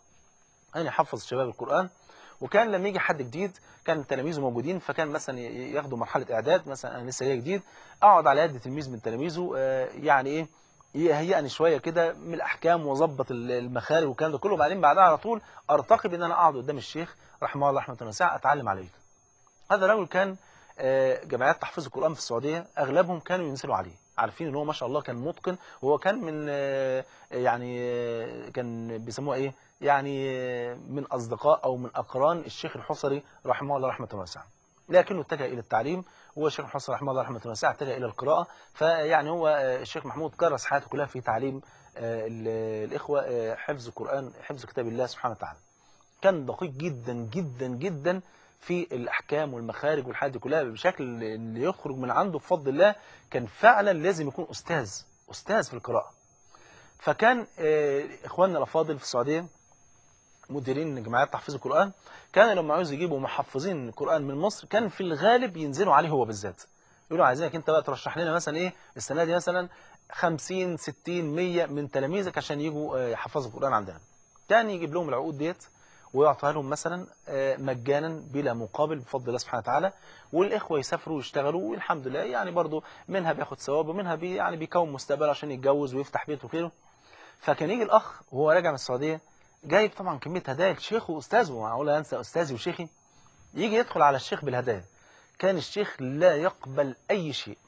أن يحفظ شباب القرآن وكان لما يجي حد جديد كان تلاميذه موجودين فكان مثلا ي- ياخدوا مرحلة إعداد مثلا أنا لسه جاي جديد أقعد على يد تلميذ من تلاميذه آه، يعني إيه يهيئني شوية كده من الأحكام وظبط ال- المخارج والكلام ده كله وبعدين بعدها على طول أرتقي بأن أنا أقعد قدام الشيخ رحمه الله رحمة واسعة أتعلم عليه هذا الرجل كان آه، جمعيات تحفيظ القرآن في السعودية أغلبهم كانوا ينزلوا عليه عارفين ان هو ما شاء الله كان متقن وهو كان من آه، يعني آه، كان بيسموها ايه يعني آه، من اصدقاء او من اقران الشيخ الحصري رحمه الله رحمه واسعه لكنه اتجه الى التعليم والشيخ الحصري رحمه الله رحمه واسعه اتجه الى القراءه فيعني هو آه، الشيخ محمود كرس حياته كلها في تعليم آه، ال- الاخوه آه، حفظ القران حفظ كتاب الله سبحانه وتعالى كان دقيق جدا جدا جدا في الأحكام والمخارج والحاجات دي كلها بشكل اللي يخرج من عنده بفضل الله كان فعلا لازم يكون أستاذ أستاذ في القراءة فكان آه، إخواننا الأفاضل في السعودية مديرين جمعيات تحفيظ القرآن كانوا لما عاوز يجيبوا محفظين القرآن من مصر كان في الغالب ينزلوا عليه هو بالذات يقولوا عايزينك انت بقى ترشح لنا مثلا ايه السنه دي مثلا 50 60 100 من تلاميذك عشان يجوا آه، يحفظوا القرآن عندنا كان يجيب لهم العقود ديت ويعطيها لهم مثلا آه، مجانا بلا مقابل بفضل الله سبحانه وتعالى والاخوه يسافروا ويشتغلوا والحمد لله يعني برضو منها بياخد ثواب ومنها بي يعني بيكون مستقبل عشان يتجوز ويفتح بيت وغيره فكان يجي الاخ وهو راجع من السعوديه جايب طبعا كميه هدايا لشيخه واستاذه معقول انسى استاذي وشيخي يجي يدخل على الشيخ بالهدايا كان الشيخ لا يقبل اي شيء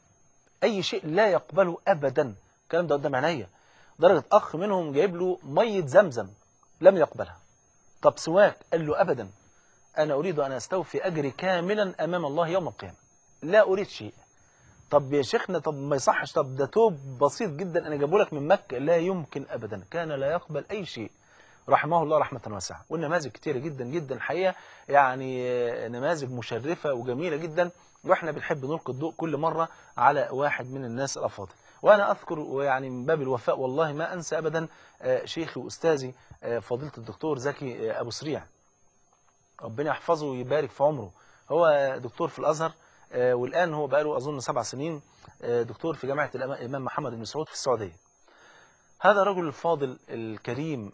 اي شيء لا يقبله ابدا الكلام ده قدام عينيا درجه اخ منهم جايب له ميه زمزم لم يقبلها طب سواك قال له ابدا انا اريد ان استوفي اجري كاملا امام الله يوم القيامه لا أريد شيء طب يا شيخنا طب ما يصحش طب ده توب بسيط جدا أنا جابه لك من مكة لا يمكن أبدا كان لا يقبل أي شيء رحمه الله رحمة واسعة والنماذج كتيرة جدا جدا الحقيقة يعني نماذج مشرفة وجميلة جدا واحنا بنحب نلقي الضوء كل مرة على واحد من الناس الأفاضل وأنا أذكر ويعني من باب الوفاء والله ما أنسى أبدا شيخي وأستاذي فضيلة الدكتور زكي أبو سريع ربنا يحفظه ويبارك في عمره هو دكتور في الأزهر والآن هو بقاله أظن سبع سنين دكتور في جامعة الإمام محمد بن سعود في السعودية هذا الرجل الفاضل الكريم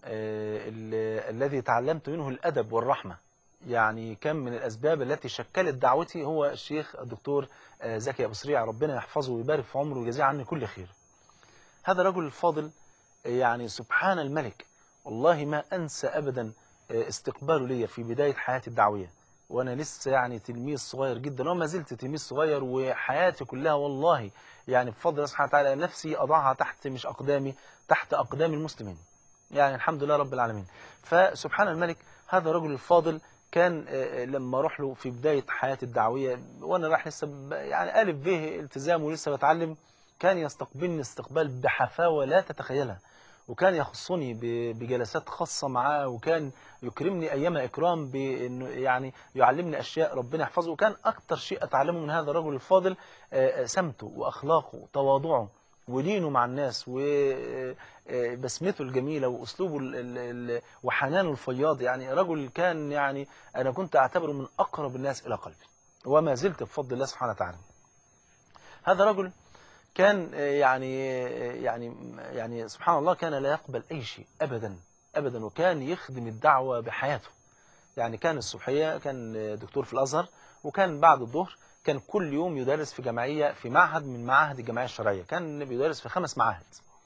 الذي تعلمت منه الأدب والرحمة يعني كان من الأسباب التي شكلت دعوتي هو الشيخ الدكتور زكي أبو سريع ربنا يحفظه ويبارك في عمره ويجزيه عني كل خير هذا الرجل الفاضل يعني سبحان الملك والله ما أنسى أبدا استقباله لي في بداية حياتي الدعوية وأنا لسه يعني تلميذ صغير جدا وما زلت تلميذ صغير وحياتي كلها والله يعني بفضل الله سبحانه وتعالى نفسي أضعها تحت مش أقدامي تحت أقدام المسلمين يعني الحمد لله رب العالمين فسبحان الملك هذا الرجل الفاضل كان لما اروح له في بداية حياتي الدعوية وأنا رايح لسه يعني ألف به التزام ولسه بتعلم كان يستقبلني استقبال بحفاوة لا تتخيلها وكان يخصني بجلسات خاصة معاه وكان يكرمني أيما إكرام بأنه يعني يعلمني أشياء ربنا يحفظه وكان أكتر شيء أتعلمه من هذا الرجل الفاضل سمته وأخلاقه وتواضعه ولينه مع الناس وبسمته الجميلة وأسلوبه وحنانه الفياض يعني رجل كان يعني أنا كنت أعتبره من أقرب الناس إلى قلبي وما زلت بفضل الله سبحانه وتعالى هذا رجل كان يعني يعني يعني سبحان الله كان لا يقبل أي شيء أبدا أبدا وكان يخدم الدعوة بحياته يعني كان الصبحية كان دكتور في الأزهر وكان بعد الظهر كان كل يوم يدرس في جمعية في معهد من معاهد الجمعية الشرعية كان بيدرس في خمس معاهد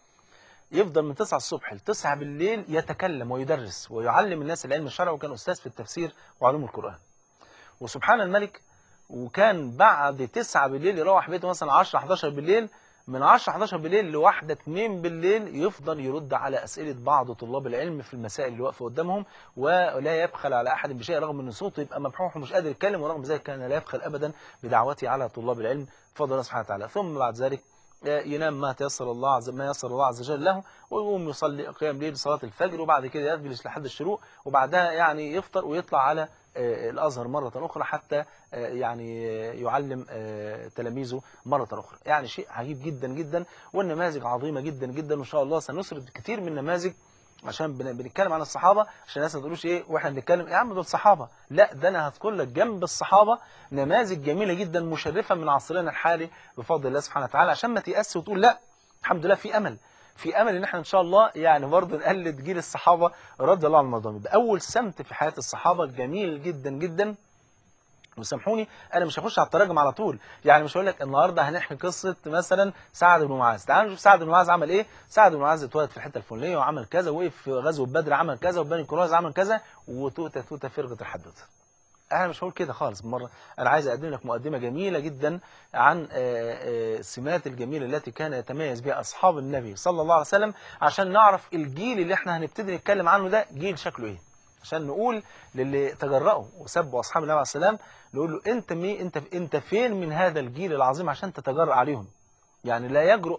يفضل من 9 الصبح ل 9 بالليل يتكلم ويدرس ويعلم الناس العلم الشرعي وكان أستاذ في التفسير وعلوم القرآن وسبحان الملك وكان بعد 9 بالليل يروح بيته مثلا 10 11 بالليل من 10 11 بالليل لواحدة 2 بالليل يفضل يرد على أسئلة بعض طلاب العلم في المسائل اللي واقفه قدامهم ولا يبخل على أحد بشيء رغم أن صوته يبقى مبحوح ومش قادر يتكلم ورغم ذلك كان لا يبخل أبدا بدعوته على طلاب العلم بفضل الله سبحانه وتعالى ثم بعد ذلك ينام ما تيسر الله عز ما يسر الله عز وجل له ويقوم يصلي قيام ليل صلاة الفجر وبعد كده يجلس لحد الشروق وبعدها يعني يفطر ويطلع على الأزهر مرة أخرى حتى يعني يعلم تلاميذه مرة أخرى يعني شيء عجيب جدا جدا والنماذج عظيمة جدا جدا وإن شاء الله سنسرد كثير من النماذج عشان بنتكلم عن الصحابة عشان الناس ما تقولوش ايه واحنا بنتكلم يا عم دول صحابة لا ده انا هذكر لك جنب الصحابة نماذج جميلة جدا مشرفة من عصرنا الحالي بفضل الله سبحانه وتعالى عشان ما تيأس وتقول لا الحمد لله في امل في امل ان احنا ان شاء الله يعني برضه نقلد جيل الصحابة رضي الله عنهم وارضاهم ده اول سمت في حياة الصحابة جميل جدا جدا وسامحوني انا مش هخش على التراجم على طول يعني مش هقول لك النهارده هنحكي قصه مثلا سعد بن معاذ تعالوا نشوف سعد بن معاذ عمل ايه سعد بن معاذ اتولد في الحته الفلانيه وعمل كذا وقف في غزوه بدر عمل كذا وبني قريظه عمل كذا وتوته توته فرقه الحدوته انا مش هقول كده خالص مره انا عايز اقدم لك مقدمه جميله جدا عن السمات الجميله التي كان يتميز بها اصحاب النبي صلى الله عليه وسلم عشان نعرف الجيل اللي احنا هنبتدي نتكلم عنه ده جيل شكله ايه عشان نقول للي تجرأوا وسبوا اصحاب النبي عليه السلام نقول له انت مي انت انت فين من هذا الجيل العظيم عشان تتجرأ عليهم يعني لا يجرؤ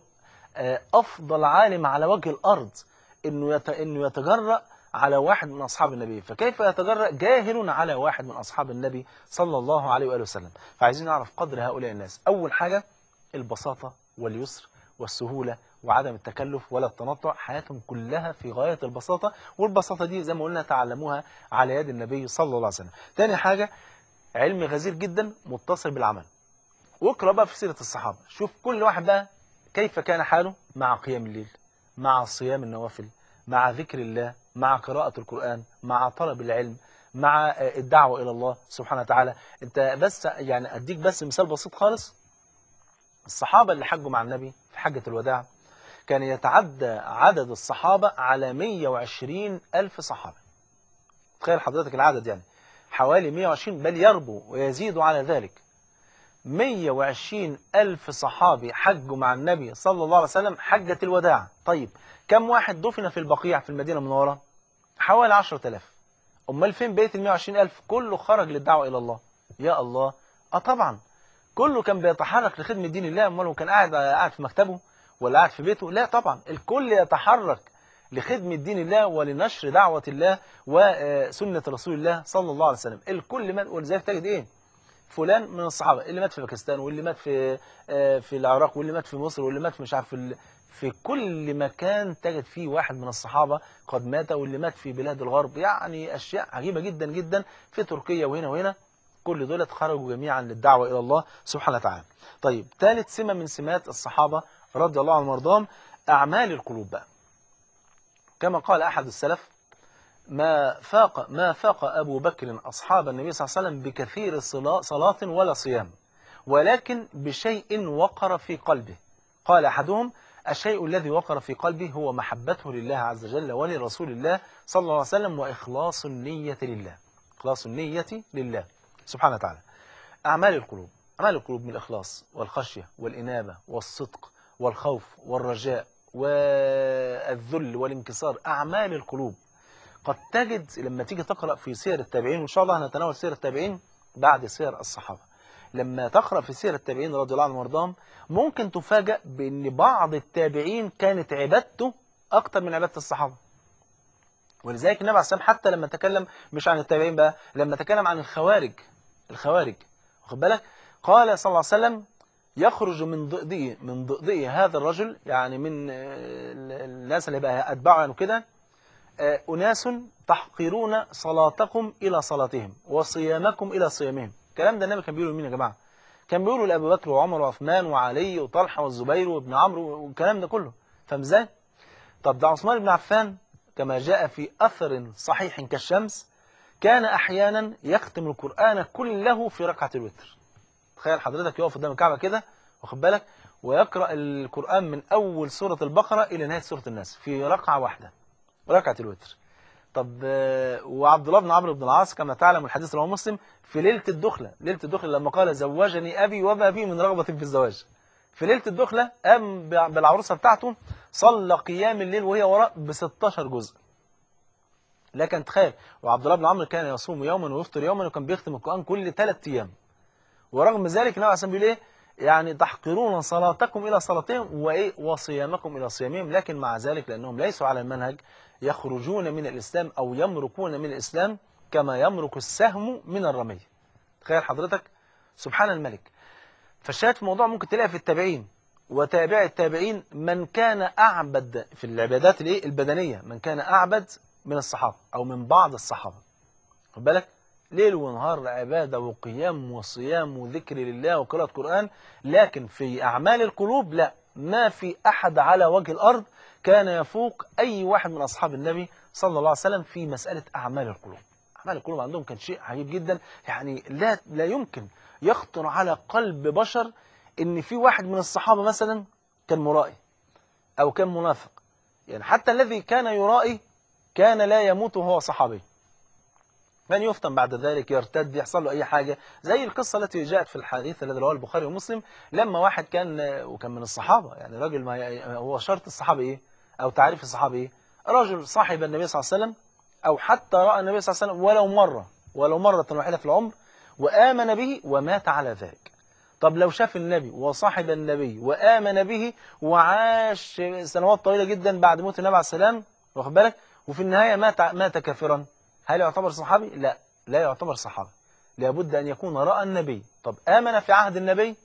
افضل عالم على وجه الارض انه يت... انه يتجرأ على واحد من اصحاب النبي فكيف يتجرأ جاهل على واحد من اصحاب النبي صلى الله عليه واله وسلم فعايزين نعرف قدر هؤلاء الناس اول حاجه البساطه واليسر والسهوله وعدم التكلف ولا التنطع حياتهم كلها في غاية البساطة والبساطة دي زي ما قلنا تعلموها على يد النبي صلى الله عليه وسلم تاني حاجة علم غزير جدا متصل بالعمل واقرأ بقى في سيرة الصحابة شوف كل واحد بقى كيف كان حاله مع قيام الليل مع صيام النوافل مع ذكر الله مع قراءة القرآن مع طلب العلم مع الدعوة إلى الله سبحانه وتعالى انت بس يعني أديك بس مثال بسيط خالص الصحابة اللي حجوا مع النبي في حجة الوداع كان يتعدى عدد الصحابة على 120 ألف صحابة تخيل حضرتك العدد يعني حوالي 120 بل يربو ويزيد على ذلك 120 ألف صحابي حجوا مع النبي صلى الله عليه وسلم حجة الوداع طيب كم واحد دفن في البقيع في المدينة المنورة حوالي 10000 أمال فين بقية ال 120 ألف كله خرج للدعوة إلى الله يا الله آه طبعا كله كان بيتحرك لخدمة دين الله امال هو كان قاعد قاعد في مكتبه ولا قاعد في بيته لا طبعا الكل يتحرك لخدمة دين الله ولنشر دعوة الله وسنة رسول الله صلى الله عليه وسلم الكل مات ولذلك تجد ايه فلان من الصحابة اللي مات في باكستان واللي مات في في العراق واللي مات في مصر واللي مات في مش عارف في, في كل مكان تجد فيه واحد من الصحابة قد مات واللي مات في بلاد الغرب يعني أشياء عجيبة جدا جدا في تركيا وهنا وهنا كل دول خرجوا جميعا للدعوة إلى الله سبحانه وتعالى طيب ثالث سمة من سمات الصحابة رضي الله عنهم وارضاهم أعمال القلوب بقى كما قال أحد السلف ما فاق ما فاق أبو بكر أصحاب النبي صلى الله عليه وسلم بكثير صلاة ولا صيام ولكن بشيء وقر في قلبه قال أحدهم الشيء الذي وقر في قلبه هو محبته لله عز وجل ولرسول الله صلى الله عليه وسلم وإخلاص النية لله إخلاص النية لله سبحانه وتعالى أعمال القلوب أعمال القلوب من الإخلاص والخشية والإنابة والصدق والخوف والرجاء والذل والانكسار أعمال القلوب قد تجد لما تيجي تقرأ في سير التابعين وإن شاء الله هنتناول سير التابعين بعد سير الصحابة لما تقرأ في سير التابعين رضي الله عنهم وارضاهم ممكن تفاجأ بأن بعض التابعين كانت عبادته أكتر من عبادة الصحابة ولذلك النبي عليه الصلاة والسلام حتى لما تكلم مش عن التابعين بقى لما تكلم عن الخوارج الخوارج واخد بالك قال صلى الله عليه وسلم يخرج من ضئضئه من ضئضئه هذا الرجل يعني من الناس اللي بقى أتباعه يعني كده أناس تحقرون صلاتكم إلى صلاتهم وصيامكم إلى صيامهم الكلام ده النبي كان بيقوله لمين يا جماعة كان بيقوله لأبو بكر وعمر وعثمان وعلي وطلحة والزبير وابن عمرو والكلام ده كله فاهم ازاي؟ طب ده عثمان بن عفان كما جاء في أثر صحيح كالشمس كان أحيانا يختم القرآن كله في ركعة الوتر تخيل حضرتك يقف قدام الكعبة كده واخد بالك ويقرأ القرآن من أول سورة البقرة إلى نهاية سورة الناس في ركعة واحدة ركعة الوتر طب وعبد الله بن عمرو بن العاص كما تعلم الحديث رواه مسلم في ليلة الدخلة ليلة الدخلة لما قال زوجني أبي وما بي من رغبة في الزواج في ليلة الدخلة قام بالعروسة بتاعته صلى قيام الليل وهي وراء ب 16 جزء لكن تخيل وعبد الله بن عمرو كان يصوم يوما ويفطر يوما وكان بيختم القرآن كل ثلاث أيام ورغم ذلك النبي عليه الصلاة بيقول ايه يعني تحقرون صلاتكم إلى صلاتهم وإيه وصيامكم إلى صيامهم لكن مع ذلك لأنهم ليسوا على المنهج يخرجون من الإسلام أو يمركون من الإسلام كما يمرك السهم من الرمي تخيل حضرتك سبحان الملك فالشاهد في الموضوع ممكن تلاقي في التابعين وتابع التابعين من كان أعبد في العبادات الايه البدنية من كان أعبد من الصحابة أو من بعض الصحابة خد بالك ليل ونهار عبادة وقيام وصيام وذكر لله وقراءة قرآن لكن في أعمال القلوب لا ما في أحد على وجه الأرض كان يفوق أي واحد من أصحاب النبي صلى الله عليه وسلم في مسألة أعمال القلوب أعمال القلوب عندهم كان شيء عجيب جدا يعني لا, لا يمكن يخطر على قلب بشر إن في واحد من الصحابة مثلا كان مرائي أو كان منافق يعني حتى الذي كان يرائي كان لا يموت وهو صحابي من يفتن بعد ذلك يرتد يحصل له أي حاجة زي القصة التي جاءت في الحديث الذي رواه البخاري ومسلم لما واحد كان وكان من الصحابة يعني راجل ما هو شرط الصحابة إيه أو تعريف الصحابة إيه رجل صاحب النبي صلى الله عليه وسلم أو حتى رأى النبي صلى الله عليه وسلم ولو مرة ولو مرة واحدة في العمر وآمن به ومات على ذلك طب لو شاف النبي وصاحب النبي وآمن به وعاش سنوات طويلة جدا بعد موت النبي عليه السلام واخد بالك وفي النهاية مات مات كافرا هل يعتبر صحابي؟ لا لا يعتبر صحابي لابد أن يكون رأى النبي طب آمن في عهد النبي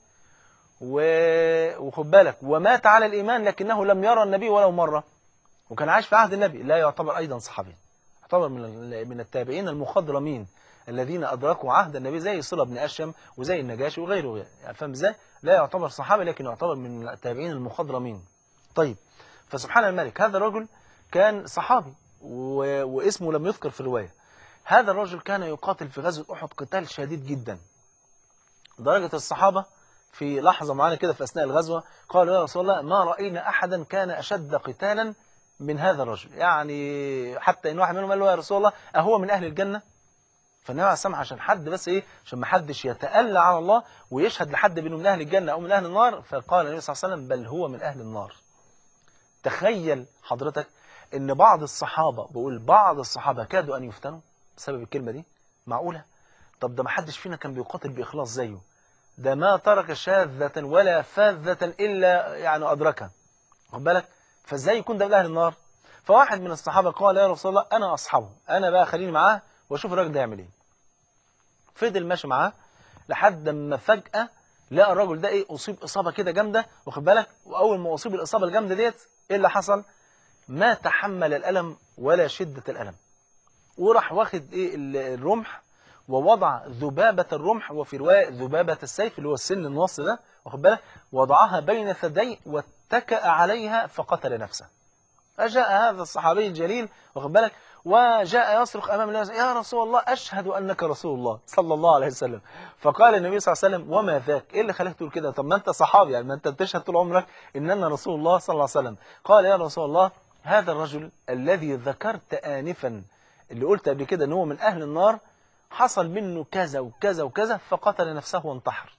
وخد بالك ومات على الإيمان لكنه لم يرى النبي ولو مرة وكان عايش في عهد النبي لا يعتبر أيضا صحابي يعتبر من من التابعين المخضرمين الذين أدركوا عهد النبي زي صلة بن أشم وزي النجاشي وغيره يعني فاهم ازاي؟ لا يعتبر صحابي لكن يعتبر من التابعين المخضرمين طيب فسبحان الملك هذا الرجل كان صحابي و... واسمه لم يذكر في الرواية هذا الرجل كان يقاتل في غزوة أحد قتال شديد جدا درجة الصحابة في لحظة معينة كده في أثناء الغزوة قالوا يا رسول الله ما رأينا أحدا كان أشد قتالا من هذا الرجل يعني حتى إن واحد منهم قال له يا رسول الله أهو من أهل الجنة فالنبي عليه السلام عشان حد بس إيه عشان ما حدش يتألى على الله ويشهد لحد بأنه من أهل الجنة أو من أهل النار فقال النبي صلى الله عليه وسلم بل هو من أهل النار تخيل حضرتك ان بعض الصحابة بقول بعض الصحابة كادوا ان يفتنوا بسبب الكلمة دي معقولة طب ده ما حدش فينا كان بيقاتل بإخلاص زيه ده ما ترك شاذة ولا فاذة إلا يعني أدركها واخد بالك فازاي يكون ده من أهل النار فواحد من الصحابة قال يا رسول الله أنا أصحابه أنا بقى خليني معاه وأشوف الراجل ده يعمل إيه فضل ماشي معاه لحد ما فجأة لقى الراجل ده إيه أصيب إصابة كده جامدة واخد بالك وأول ما أصيب الإصابة الجامدة ديت إيه اللي حصل ما تحمل الألم ولا شدة الألم وراح واخد إيه الرمح ووضع ذبابة الرمح وفي رواية ذبابة السيف اللي هو السن النص ده واخد بالك وضعها بين ثدي واتكأ عليها فقتل نفسه فجاء هذا الصحابي الجليل واخد بالك وجاء يصرخ امام الناس يا رسول الله اشهد انك رسول الله صلى الله عليه وسلم فقال النبي صلى الله عليه وسلم وما ذاك ايه اللي خلاك تقول كده طب ما انت صحابي يعني ما انت بتشهد طول عمرك ان انا رسول الله صلى الله عليه وسلم قال يا رسول الله هذا الرجل الذي ذكرت انفا اللي قلت قبل كده ان هو من اهل النار حصل منه كذا وكذا وكذا فقتل نفسه وانتحر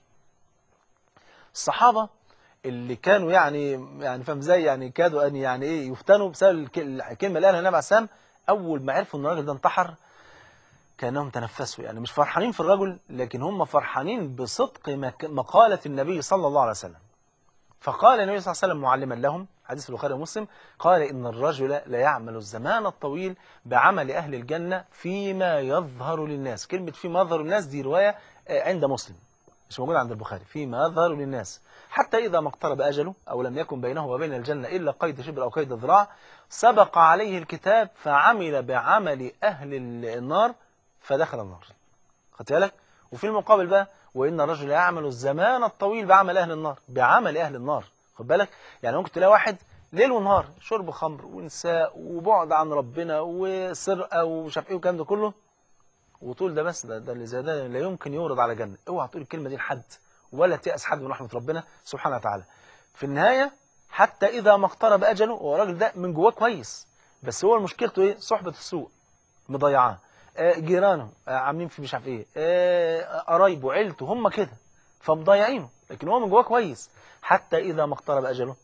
الصحابة اللي كانوا يعني يعني فاهم ازاي يعني كادوا ان يعني ايه يفتنوا بسبب الكلمه اللي قالها النبي عليه السلام اول ما عرفوا ان الراجل ده انتحر كانهم تنفسوا يعني مش فرحانين في الرجل لكن هم فرحانين بصدق مقاله النبي صلى الله عليه وسلم فقال النبي صلى الله عليه وسلم معلما لهم حديث البخاري ومسلم قال إن الرجل لا يعمل الزمان الطويل بعمل أهل الجنة فيما يظهر للناس كلمة فيما يظهر للناس دي رواية عند مسلم مش موجودة عند البخاري فيما يظهر للناس حتى إذا ما اقترب أجله أو لم يكن بينه وبين الجنة إلا قيد شبر أو قيد ذراع سبق عليه الكتاب فعمل بعمل أهل النار فدخل النار خدت بالك وفي المقابل بقى وإن الرجل يعمل الزمان الطويل بعمل أهل النار بعمل أهل النار خد بالك يعني ممكن تلاقي واحد ليل ونهار شرب خمر ونساء وبعد عن ربنا وسرقة ومش عارف ايه والكلام ده كله وطول ده بس ده, ده اللي زي ده لا يمكن يورد على جنة اوعى تقول الكلمة دي لحد ولا تيأس حد من رحمة ربنا سبحانه وتعالى في النهاية حتى إذا ما اقترب أجله هو الراجل ده من جواه كويس بس هو مشكلته ايه صحبة السوء مضيعاه آه جيرانه آه عاملين في مش عارف ايه آه قرايبه عيلته هم كده فمضيعينه لكن هو من جواه كويس حتى إذا ما اقترب أجله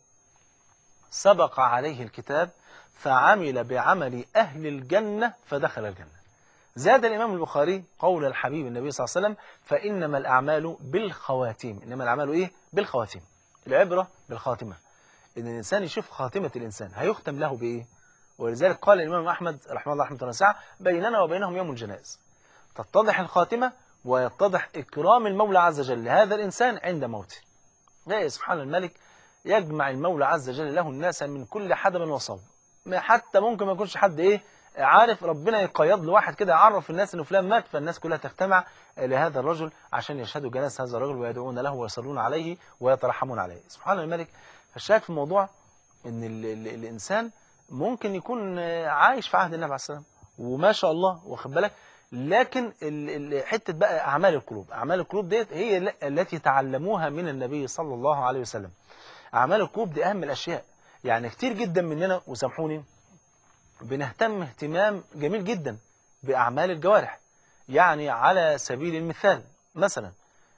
سبق عليه الكتاب فعمل بعمل أهل الجنة فدخل الجنة زاد الإمام البخاري قول الحبيب النبي صلى الله عليه وسلم فإنما الأعمال بالخواتيم إنما الأعمال إيه؟ بالخواتيم العبرة بالخاتمة إن الإنسان يشوف خاتمة الإنسان هيختم له بإيه ولذلك قال الإمام أحمد رحمه الله رحمه الله واسعة بيننا وبينهم يوم الجنائز تتضح الخاتمة ويتضح إكرام المولى عز وجل لهذا الإنسان عند موته لا سبحان الملك يجمع المولى عز وجل له الناس من كل حدب وصوب حتى ممكن ما يكونش حد ايه عارف ربنا يقيض له واحد كده يعرف الناس انه فلان مات فالناس كلها تجتمع لهذا الرجل عشان يشهدوا جنازه هذا الرجل ويدعون له ويصلون عليه ويترحمون عليه سبحان الملك فالشاهد في الموضوع ان ال ال الانسان ممكن يكون عايش في عهد النبي عليه السلام وما شاء الله واخد بالك لكن حته بقى اعمال القلوب اعمال القلوب ديت هي التي تعلموها من النبي صلى الله عليه وسلم أعمال القلوب دي أهم الأشياء يعني كتير جدا مننا وسامحوني بنهتم اهتمام جميل جدا بأعمال الجوارح يعني على سبيل المثال مثلا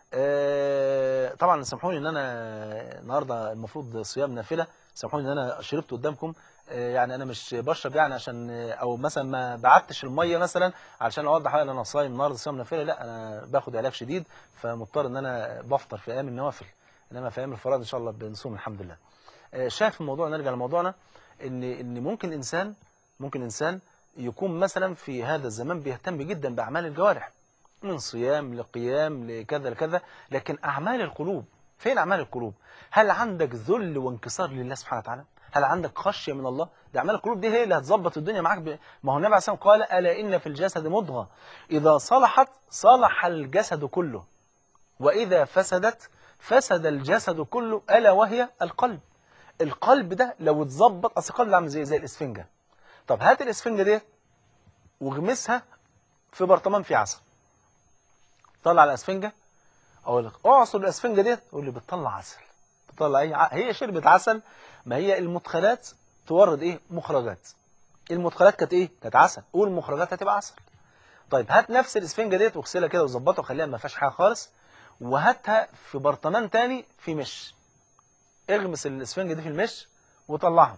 آه طبعا سامحوني ان انا النهارده المفروض صيام نافله سامحوني ان انا شربت قدامكم آه يعني انا مش بشرب يعني عشان او مثلا ما بعتش الميه مثلا علشان اوضح ان انا صايم النهارده صيام نافله لا انا باخد علاج شديد فمضطر ان انا بفطر في ايام النوافل انما في ايام الفرائض ان شاء الله بنصوم الحمد لله شايف الموضوع نرجع لموضوعنا ان ان ممكن انسان ممكن انسان يكون مثلا في هذا الزمان بيهتم جدا باعمال الجوارح من صيام لقيام لكذا لكذا لكن اعمال القلوب فين اعمال القلوب هل عندك ذل وانكسار لله سبحانه وتعالى هل عندك خشيه من الله ده اعمال القلوب دي هي اللي هتظبط الدنيا معاك ب... ما هو النبي عليه الصلاه والسلام قال الا ان في الجسد مضغه اذا صلحت صلح الجسد كله واذا فسدت فسد الجسد كله ألا وهي القلب القلب ده لو اتظبط اصل القلب عامل زي زي الاسفنجه طب هات الاسفنجه دي واغمسها في برطمان فيه عسل طلع الاسفنجه اقول لك اعصر الاسفنجه دي تقول لي بتطلع عسل بتطلع ايه هي شربت عسل ما هي المدخلات تورد ايه مخرجات المدخلات كانت ايه كانت عسل والمخرجات هتبقى عسل طيب هات نفس الاسفنجه ديت واغسلها كده وظبطها وخليها ما فيهاش حاجه خالص وهاتها في برطمان تاني في مش اغمس الاسفنجة دي في المش وطلعها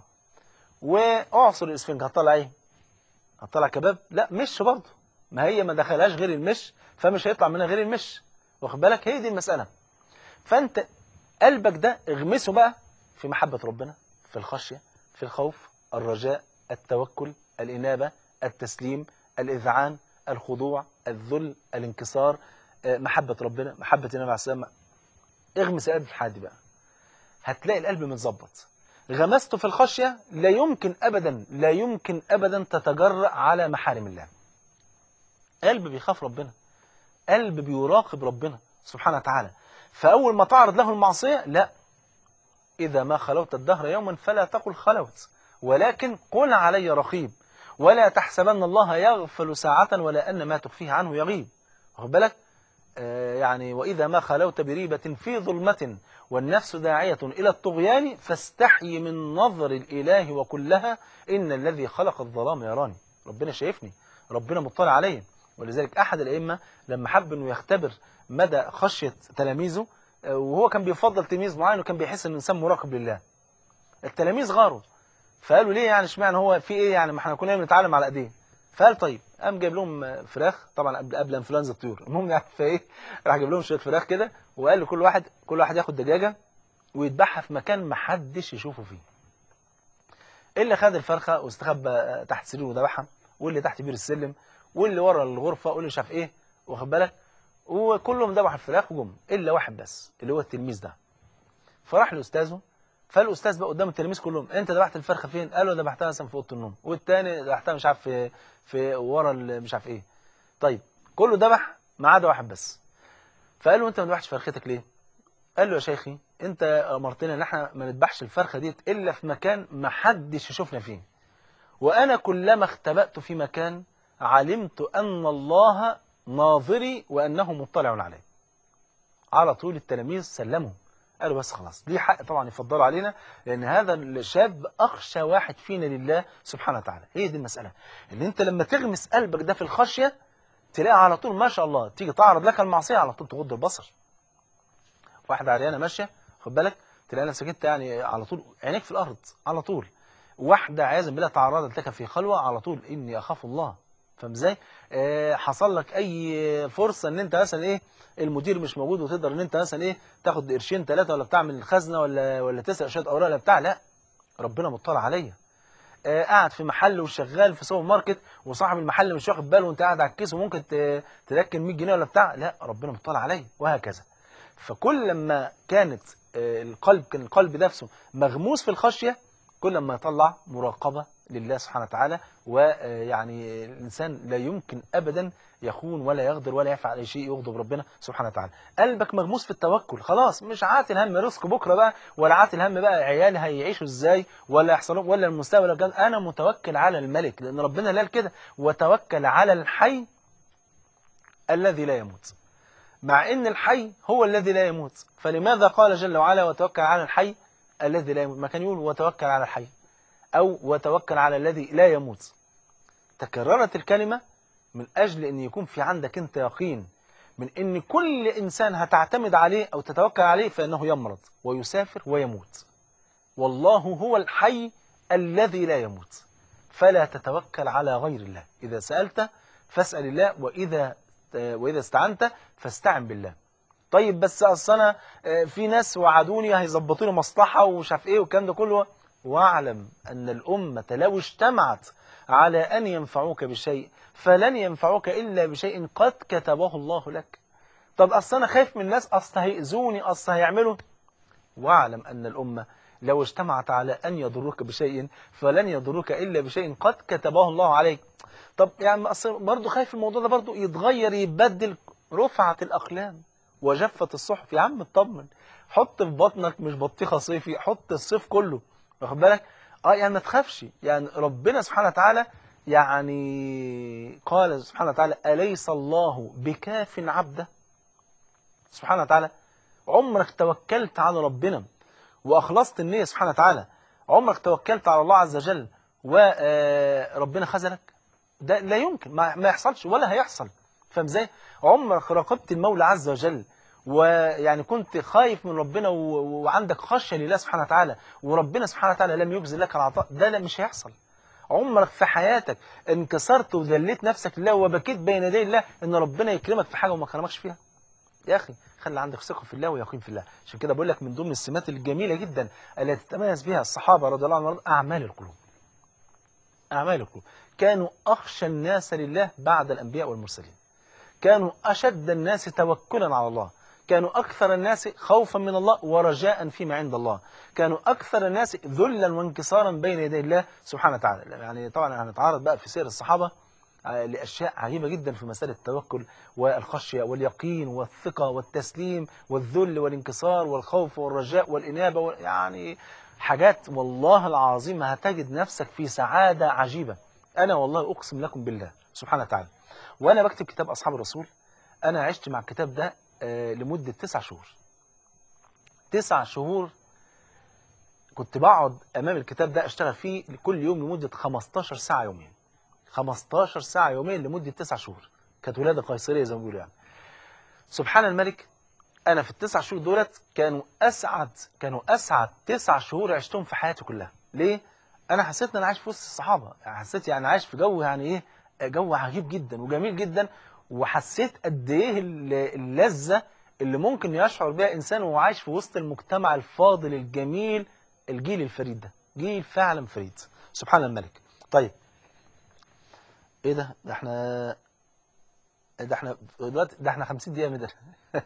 واعصر الاسفنجة هتطلع ايه هتطلع كباب لا مش برضه ما هي ما دخلهاش غير المش فمش هيطلع منها غير المش واخد بالك هي دي المسألة فانت قلبك ده اغمسه بقى في محبة ربنا في الخشية في الخوف الرجاء التوكل الإنابة التسليم الإذعان الخضوع الذل الانكسار آه، محبة ربنا محبة النبي عليه السلام اغمس القلب في الحادي بقى هتلاقي القلب متظبط غمسته في الخشية لا يمكن أبدا لا يمكن أبدا تتجرأ على محارم الله قلب بيخاف ربنا قلب بيراقب ربنا سبحانه وتعالى فأول ما تعرض له المعصية لا إذا ما خلوت الدهر يوما فلا تقل خلوت ولكن قل علي رقيب ولا تحسبن الله يغفل ساعة ولا أن ما تخفيه عنه يغيب واخد بالك آه يعني وإذا ما خلوت بريبة في ظلمة والنفس داعية إلى الطغيان فاستحي من نظر الإله وكلها إن الذي خلق الظلام يراني ربنا شايفني ربنا مطلع علي ولذلك أحد الأئمة لما حب أنه يختبر مدى خشية تلاميذه آه، وهو كان بيفضل تلميذ معين وكان بيحس أن الإنسان مراقب لله التلاميذ غاروا فقالوا ليه يعني اشمعنى هو في ايه يعني ما احنا كنا بنتعلم على ايديه فقال طيب قام جايب لهم فراخ طبعا قبل قبل انفلونزا الطيور المهم يعني فايه راح جايب لهم شويه فراخ كده وقال لكل واحد كل واحد ياخد دجاجه ويذبحها في مكان ما حدش يشوفه فيه اللي خد الفرخه واستخبى تحت سريره وذبحها واللي تحت بير السلم واللي ورا الغرفه واللي مش عارف ايه واخد بالك وكلهم ذبحوا الفراخ وجم الا واحد بس اللي هو التلميذ ده فراح لاستاذه فالاستاذ بقى قدام التلاميذ كلهم انت ذبحت الفرخه فين قالوا ذبحتها مثلا في اوضه النوم والتاني ذبحتها مش عارف في في ورا ال- مش عارف ايه طيب كله ذبح ما عدا واحد بس فقال له انت ما ذبحتش فرختك ليه قال له يا شيخي انت امرتنا ان احنا ما نذبحش الفرخه ديت الا في مكان ما حدش يشوفنا فيه وانا كلما اختبأت في مكان علمت ان الله ناظري وانه مطلع علي على طول التلاميذ سلموا قالوا بس خلاص ليه حق طبعا يفضلوا علينا لان هذا الشاب اخشى واحد فينا لله سبحانه وتعالى هي دي المساله ان انت لما تغمس قلبك ده في الخشيه تلاقي على طول ما شاء الله تيجي تعرض لك المعصيه على طول تغض البصر واحده عريانه ماشيه خد بالك تلاقي نفسك انت يعني على طول عينيك في الارض على طول واحده عياذا بالله تعرضت لك في خلوه على طول اني اخاف الله فاهم ازاي آه حصل لك اي فرصه ان انت مثلا ايه المدير مش موجود وتقدر ان انت مثلا ايه تاخد قرشين ثلاثه ولا بتاع من الخزنه ولا ولا تسرق شويه اوراق ولا بتاع لا ربنا مطلع عليا آه قاعد في محل وشغال في سوبر ماركت وصاحب المحل مش واخد باله وانت قاعد على الكيس وممكن ت- تركن 100 جنيه ولا بتاع لا ربنا مطلع عليا وهكذا فكل لما كانت آه، القلب كان القلب نفسه مغموس في الخشيه كل ما يطلع مراقبه لله سبحانه وتعالى ويعني الانسان لا يمكن ابدا يخون ولا يغدر ولا يفعل اي شيء يغضب ربنا سبحانه وتعالى قلبك مغموس في التوكل خلاص مش عاتل هم رزق بكره بقى ولا عاتل هم بقى عيالي هيعيشوا ازاي ولا يحصل لهم ولا المستوى ولا الجن. انا متوكل على الملك لان ربنا قال كده وتوكل على الحي الذي لا يموت مع ان الحي هو الذي لا يموت فلماذا قال جل وعلا وتوكل على الحي الذي لا يموت ما كان يقول وتوكل على الحي أو وتوكل على الذي لا يموت تكررت الكلمة من أجل أن يكون في عندك أنت يقين من أن كل إنسان هتعتمد عليه أو تتوكل عليه فإنه يمرض ويسافر ويموت والله هو الحي الذي لا يموت فلا تتوكل على غير الله إذا سألت فاسأل الله وإذا وإذا استعنت فاستعن بالله طيب بس أصل أنا آه، في ناس وعدوني هيظبطوا لي مصلحة ومش عارف إيه والكلام ده كله واعلم أن الأمة لو اجتمعت على أن ينفعوك بشيء فلن ينفعوك إلا بشيء قد كتبه الله لك طب أصل أنا خايف من الناس أصل هيأذوني أصل هيعملوا واعلم أن الأمة لو اجتمعت على أن يضروك بشيء فلن يضروك إلا بشيء قد كتبه الله عليك طب يعني أصل برضه خايف الموضوع ده برضه يتغير يبدل رفعت الأقلام وجفت الصحف يا عم اطمن حط في بطنك مش بطيخة صيفي حط الصيف كله واخد بالك اه يعني ما تخافش يعني ربنا سبحانه وتعالى يعني قال سبحانه وتعالى أليس الله بكاف عبده سبحانه وتعالى عمرك توكلت على ربنا وأخلصت النية سبحانه وتعالى عمرك توكلت على الله عز وجل وربنا خذلك ده لا يمكن ما, ما يحصلش ولا هيحصل فاهم ازاي عمرك راقبت المولى عز وجل ويعني كنت خايف من ربنا و... وعندك خشية لله سبحانه وتعالى وربنا سبحانه وتعالى لم يجزي لك العطاء ده لا مش هيحصل عمرك في حياتك انكسرت وذليت نفسك لله وبكيت بين يدي الله ان ربنا يكرمك في حاجة وما كرمكش فيها يا اخي خلي عندك ثقه في الله ويقين في الله عشان كده بقول لك من ضمن السمات الجميله جدا التي تتميز بها الصحابه رضي الله عنهم اعمال القلوب اعمال القلوب كانوا اخشى الناس لله بعد الانبياء والمرسلين كانوا اشد الناس توكلا على الله كانوا أكثر الناس خوفا من الله ورجاء فيما عند الله كانوا أكثر الناس ذلا وانكسارا بين يدي الله سبحانه وتعالى يعني طبعا هنتعرض بقى في سير الصحابة لأشياء عجيبة جدا في مسألة التوكل والخشية واليقين والثقة والتسليم والذل والانكسار والخوف والرجاء والإنابة وال... يعني حاجات والله العظيم هتجد نفسك في سعادة عجيبة أنا والله أقسم لكم بالله سبحانه وتعالى وأنا بكتب كتاب أصحاب الرسول أنا عشت مع الكتاب ده لمدة تسع شهور تسع شهور كنت بقعد أمام الكتاب ده أشتغل فيه كل يوم لمدة 15 ساعة يوميا 15 ساعة يوميا لمدة تسع شهور كانت ولادة قيصرية زي ما بيقولوا يعني سبحان الملك أنا في التسع شهور دولت كانوا أسعد كانوا أسعد تسع شهور عشتهم في حياتي كلها ليه؟ أنا حسيت إن أنا عايش في وسط الصحابة حسيت يعني عايش في جو يعني إيه جو عجيب جدا وجميل جدا وحسيت قد ايه اللذة اللي ممكن يشعر بها إنسان وهو عايش في وسط المجتمع الفاضل الجميل الجيل الفريد ده جيل فعلا فريد سبحان الملك طيب ايه ده ده احنا ده احنا دلوقتي ده احنا 50 دقيقة مدر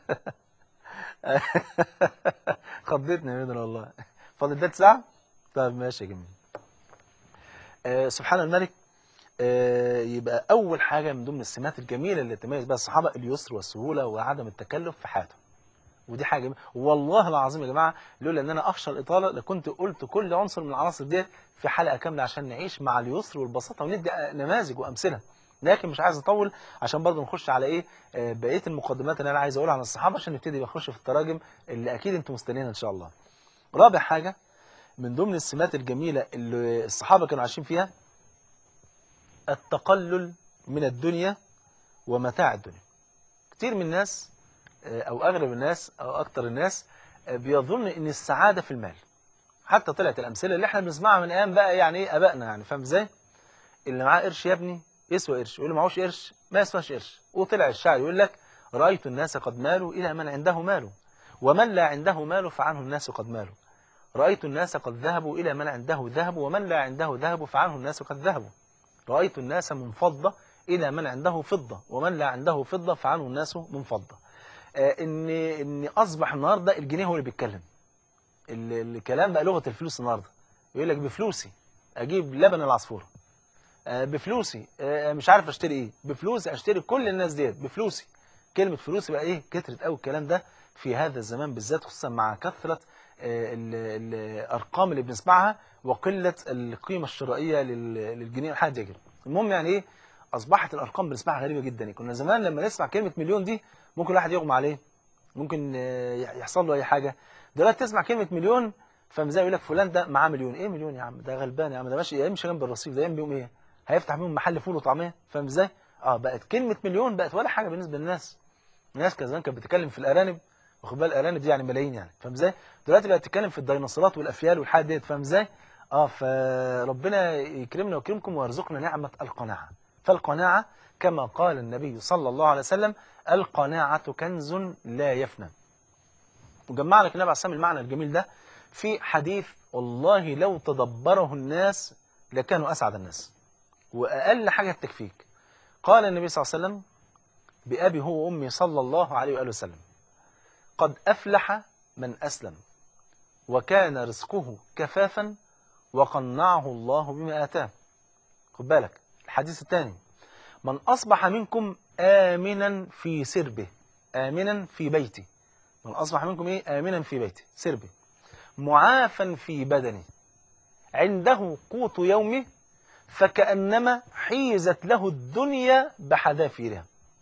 خضتني يا مدر والله فاضل ده ساعة طيب ماشي يا جميل آه سبحان الملك يبقى أول حاجة من ضمن السمات الجميلة اللي تميز بها الصحابة اليسر والسهولة وعدم التكلف في حياتهم ودي حاجة جميلة. والله العظيم يا جماعة لولا أن أنا أخشى الإطالة لكنت قلت كل عنصر من العناصر دي في حلقة كاملة عشان نعيش مع اليسر والبساطة وندي نماذج وأمثلة لكن مش عايز أطول عشان برضه نخش على إيه بقية المقدمات اللي أنا عايز أقولها عن الصحابة عشان نبتدي نخش في التراجم اللي أكيد أنتم مستنيينها إن شاء الله رابع حاجة من ضمن السمات الجميلة اللي الصحابة كانوا عايشين فيها التقلل من الدنيا ومتاع الدنيا كتير من الناس أو أغلب الناس أو أكتر الناس بيظن أن السعادة في المال حتى طلعت الأمثلة اللي احنا بنسمعها من أيام بقى يعني إيه أبائنا يعني فاهم إزاي اللي معاه قرش يا ابني يسوى قرش واللي معهوش قرش ما يسواش قرش وطلع الشاعر يقول لك رأيت الناس قد مالوا إلى من عنده مال ومن لا عنده مال فعنه الناس قد مالوا رأيت الناس قد ذهبوا إلى من عنده ذهب ومن لا عنده ذهب فعنه الناس قد ذهبوا رأيت الناس من فضة إلى من عنده فضة ومن لا عنده فضة فعنه الناس من فضة آه إن, إن أصبح النهاردة الجنيه هو اللي بيتكلم الكلام بقى لغة الفلوس النهاردة يقول لك بفلوسي أجيب لبن العصفورة آه بفلوسي آه مش عارف أشتري إيه بفلوسي أشتري كل الناس ديت بفلوسي كلمة فلوسي بقى إيه كترت أوي الكلام ده في هذا الزمان بالذات خصوصا مع كثرة الأرقام اللي بنسمعها وقلة القيمة الشرائية للجنيه لحد يجري المهم يعني ايه اصبحت الارقام بنسمعها غريبه جدا كنا زمان لما نسمع كلمه مليون دي ممكن الواحد يغمى عليه ممكن يحصل له اي حاجه دلوقتي تسمع كلمه مليون فاهم ازاي يقول لك فلان ده معاه مليون ايه مليون يا عم ده غلبان يا عم ده ماشي يمشي جنب الرصيف ده يعمل بيهم ايه هيفتح بيهم محل فول وطعميه فاهم ازاي اه بقت كلمه مليون بقت ولا حاجه بالنسبه للناس الناس كان زمان كانت بتتكلم في الارانب واخد بالك الارانب دي يعني ملايين يعني فاهم ازاي دلوقتي بقت تتكلم في الديناصورات والافيال والحاجات ديت فاهم ازاي اه فربنا يكرمنا ويكرمكم ويرزقنا نعمة القناعة فالقناعة كما قال النبي صلى الله عليه وسلم القناعة كنز لا يفنى وجمع لك النبي عليه الصلاة المعنى الجميل ده في حديث والله لو تدبره الناس لكانوا أسعد الناس وأقل حاجة تكفيك قال النبي صلى الله عليه وسلم بأبي هو وأمي صلى الله عليه وآله وسلم قد أفلح من أسلم وكان رزقه كفافا وقنعه الله بما آتاه خد بالك الحديث الثاني من أصبح منكم آمنا في سربه آمنا في بيته من أصبح منكم إيه آمنا في بيته سربه معافا في بدنه عنده قوت يومه فكأنما حيزت له الدنيا بحذافيرها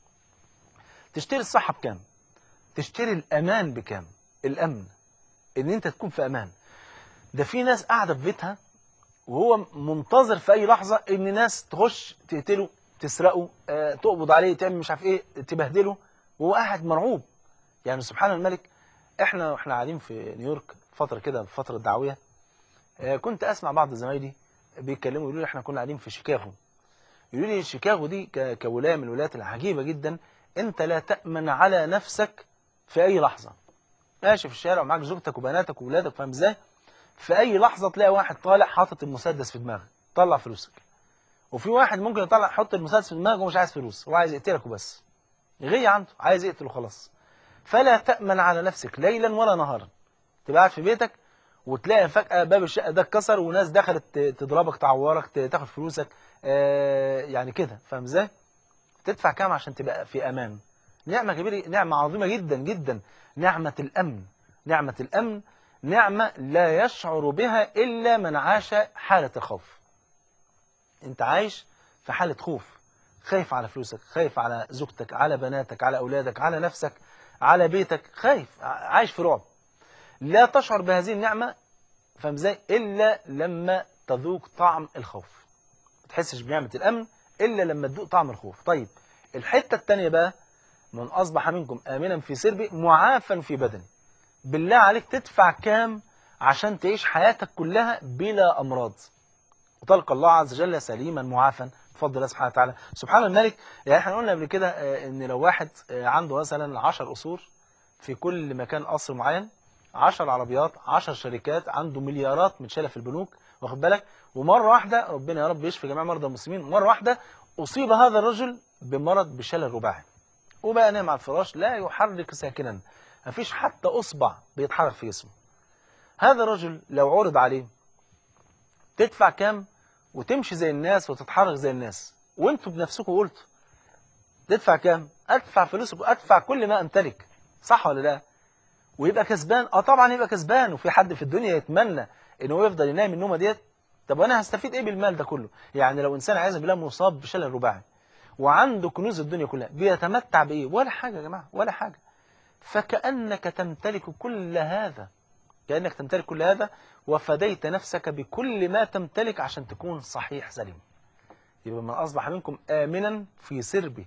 تشتري الصحة بكام تشتري الأمان بكام الأمن إن أنت تكون في أمان ده في ناس قاعدة في بيتها وهو منتظر في أي لحظة إن ناس تخش تقتله تسرقه آه، تقبض عليه تعمل مش عارف إيه تبهدله وهو قاعد مرعوب يعني سبحان الملك إحنا وإحنا قاعدين في نيويورك فترة كده فترة دعوية آه، كنت أسمع بعض زمايلي بيتكلموا يقولوا لي إحنا كنا قاعدين في شيكاغو يقولوا لي شيكاغو دي ك- كولاية من الولايات العجيبة جدا أنت لا تأمن على نفسك في اي لحظه ماشي في الشارع ومعاك زوجتك وبناتك وولادك فاهم ازاي في اي لحظه تلاقي واحد طالع حاطط المسدس في دماغك طلع فلوسك وفي واحد ممكن يطلع يحط المسدس في دماغه ومش عايز فلوس هو عايز يقتلك وبس غي عنده عايز يقتله خلاص فلا تأمن على نفسك ليلا ولا نهارا تبقى قاعد في بيتك وتلاقي فجأة باب الشقة ده اتكسر وناس دخلت ت- تضربك تعورك ت- تاخد فلوسك آه يعني كده فاهم ازاي؟ تدفع كام عشان تبقى في أمان نعمة كبيرة نعمة عظيمة جدا جدا نعمة الأمن نعمة الأمن نعمة لا يشعر بها إلا من عاش حالة الخوف أنت عايش في حالة خوف خايف على فلوسك خايف على زوجتك على بناتك على أولادك على نفسك على بيتك خايف ع- عايش في رعب لا تشعر بهذه النعمة فاهم ازاي إلا لما تذوق طعم الخوف ما تحسش بنعمة الأمن إلا لما تذوق طعم الخوف طيب الحتة التانية بقى من أصبح منكم آمنا في سربه معافا في بدنه بالله عليك تدفع كام عشان تعيش حياتك كلها بلا أمراض وتلقى الله عز وجل سليما معافا بفضل الله سبحانه وتعالى سبحان الملك يعني احنا قلنا قبل كده آه، ان لو واحد آه، عنده مثلا 10 قصور في كل مكان قصر معين 10 عربيات 10 شركات عنده مليارات متشاله في البنوك واخد بالك ومره واحده ربنا يا رب يشفي جميع مرضى المسلمين مره واحده اصيب هذا الرجل بمرض بشلل رباعي وبقى نايم على الفراش لا يحرك ساكنا مفيش حتى اصبع بيتحرك في جسمه هذا الرجل لو عرض عليه تدفع كام وتمشي زي الناس وتتحرك زي الناس وانتوا بنفسكم قلتوا تدفع كام ادفع فلوسك ادفع كل ما امتلك صح ولا لا ويبقى كسبان اه طبعا يبقى كسبان وفي حد في الدنيا يتمنى ان هو يفضل ينام النومه ديت طب وانا هستفيد ايه بالمال ده كله يعني لو انسان عايز بالله مصاب بشلل رباعي وعنده كنوز الدنيا كلها بيتمتع بايه ولا حاجه يا جماعه ولا حاجه فكانك تمتلك كل هذا كانك تمتلك كل هذا وفديت نفسك بكل ما تمتلك عشان تكون صحيح سليم يبقى من أصبح منكم آمنا في سربه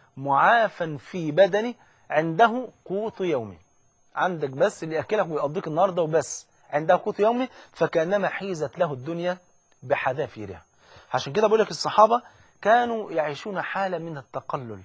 معافا في بدنه عنده قوت يومه عندك بس اللي يأكلك ويقضيك النهارده وبس عنده قوت يومه فكأنما حيزت له الدنيا بحذافيرها عشان كده بقول لك الصحابة كانوا يعيشون حالة من التقلل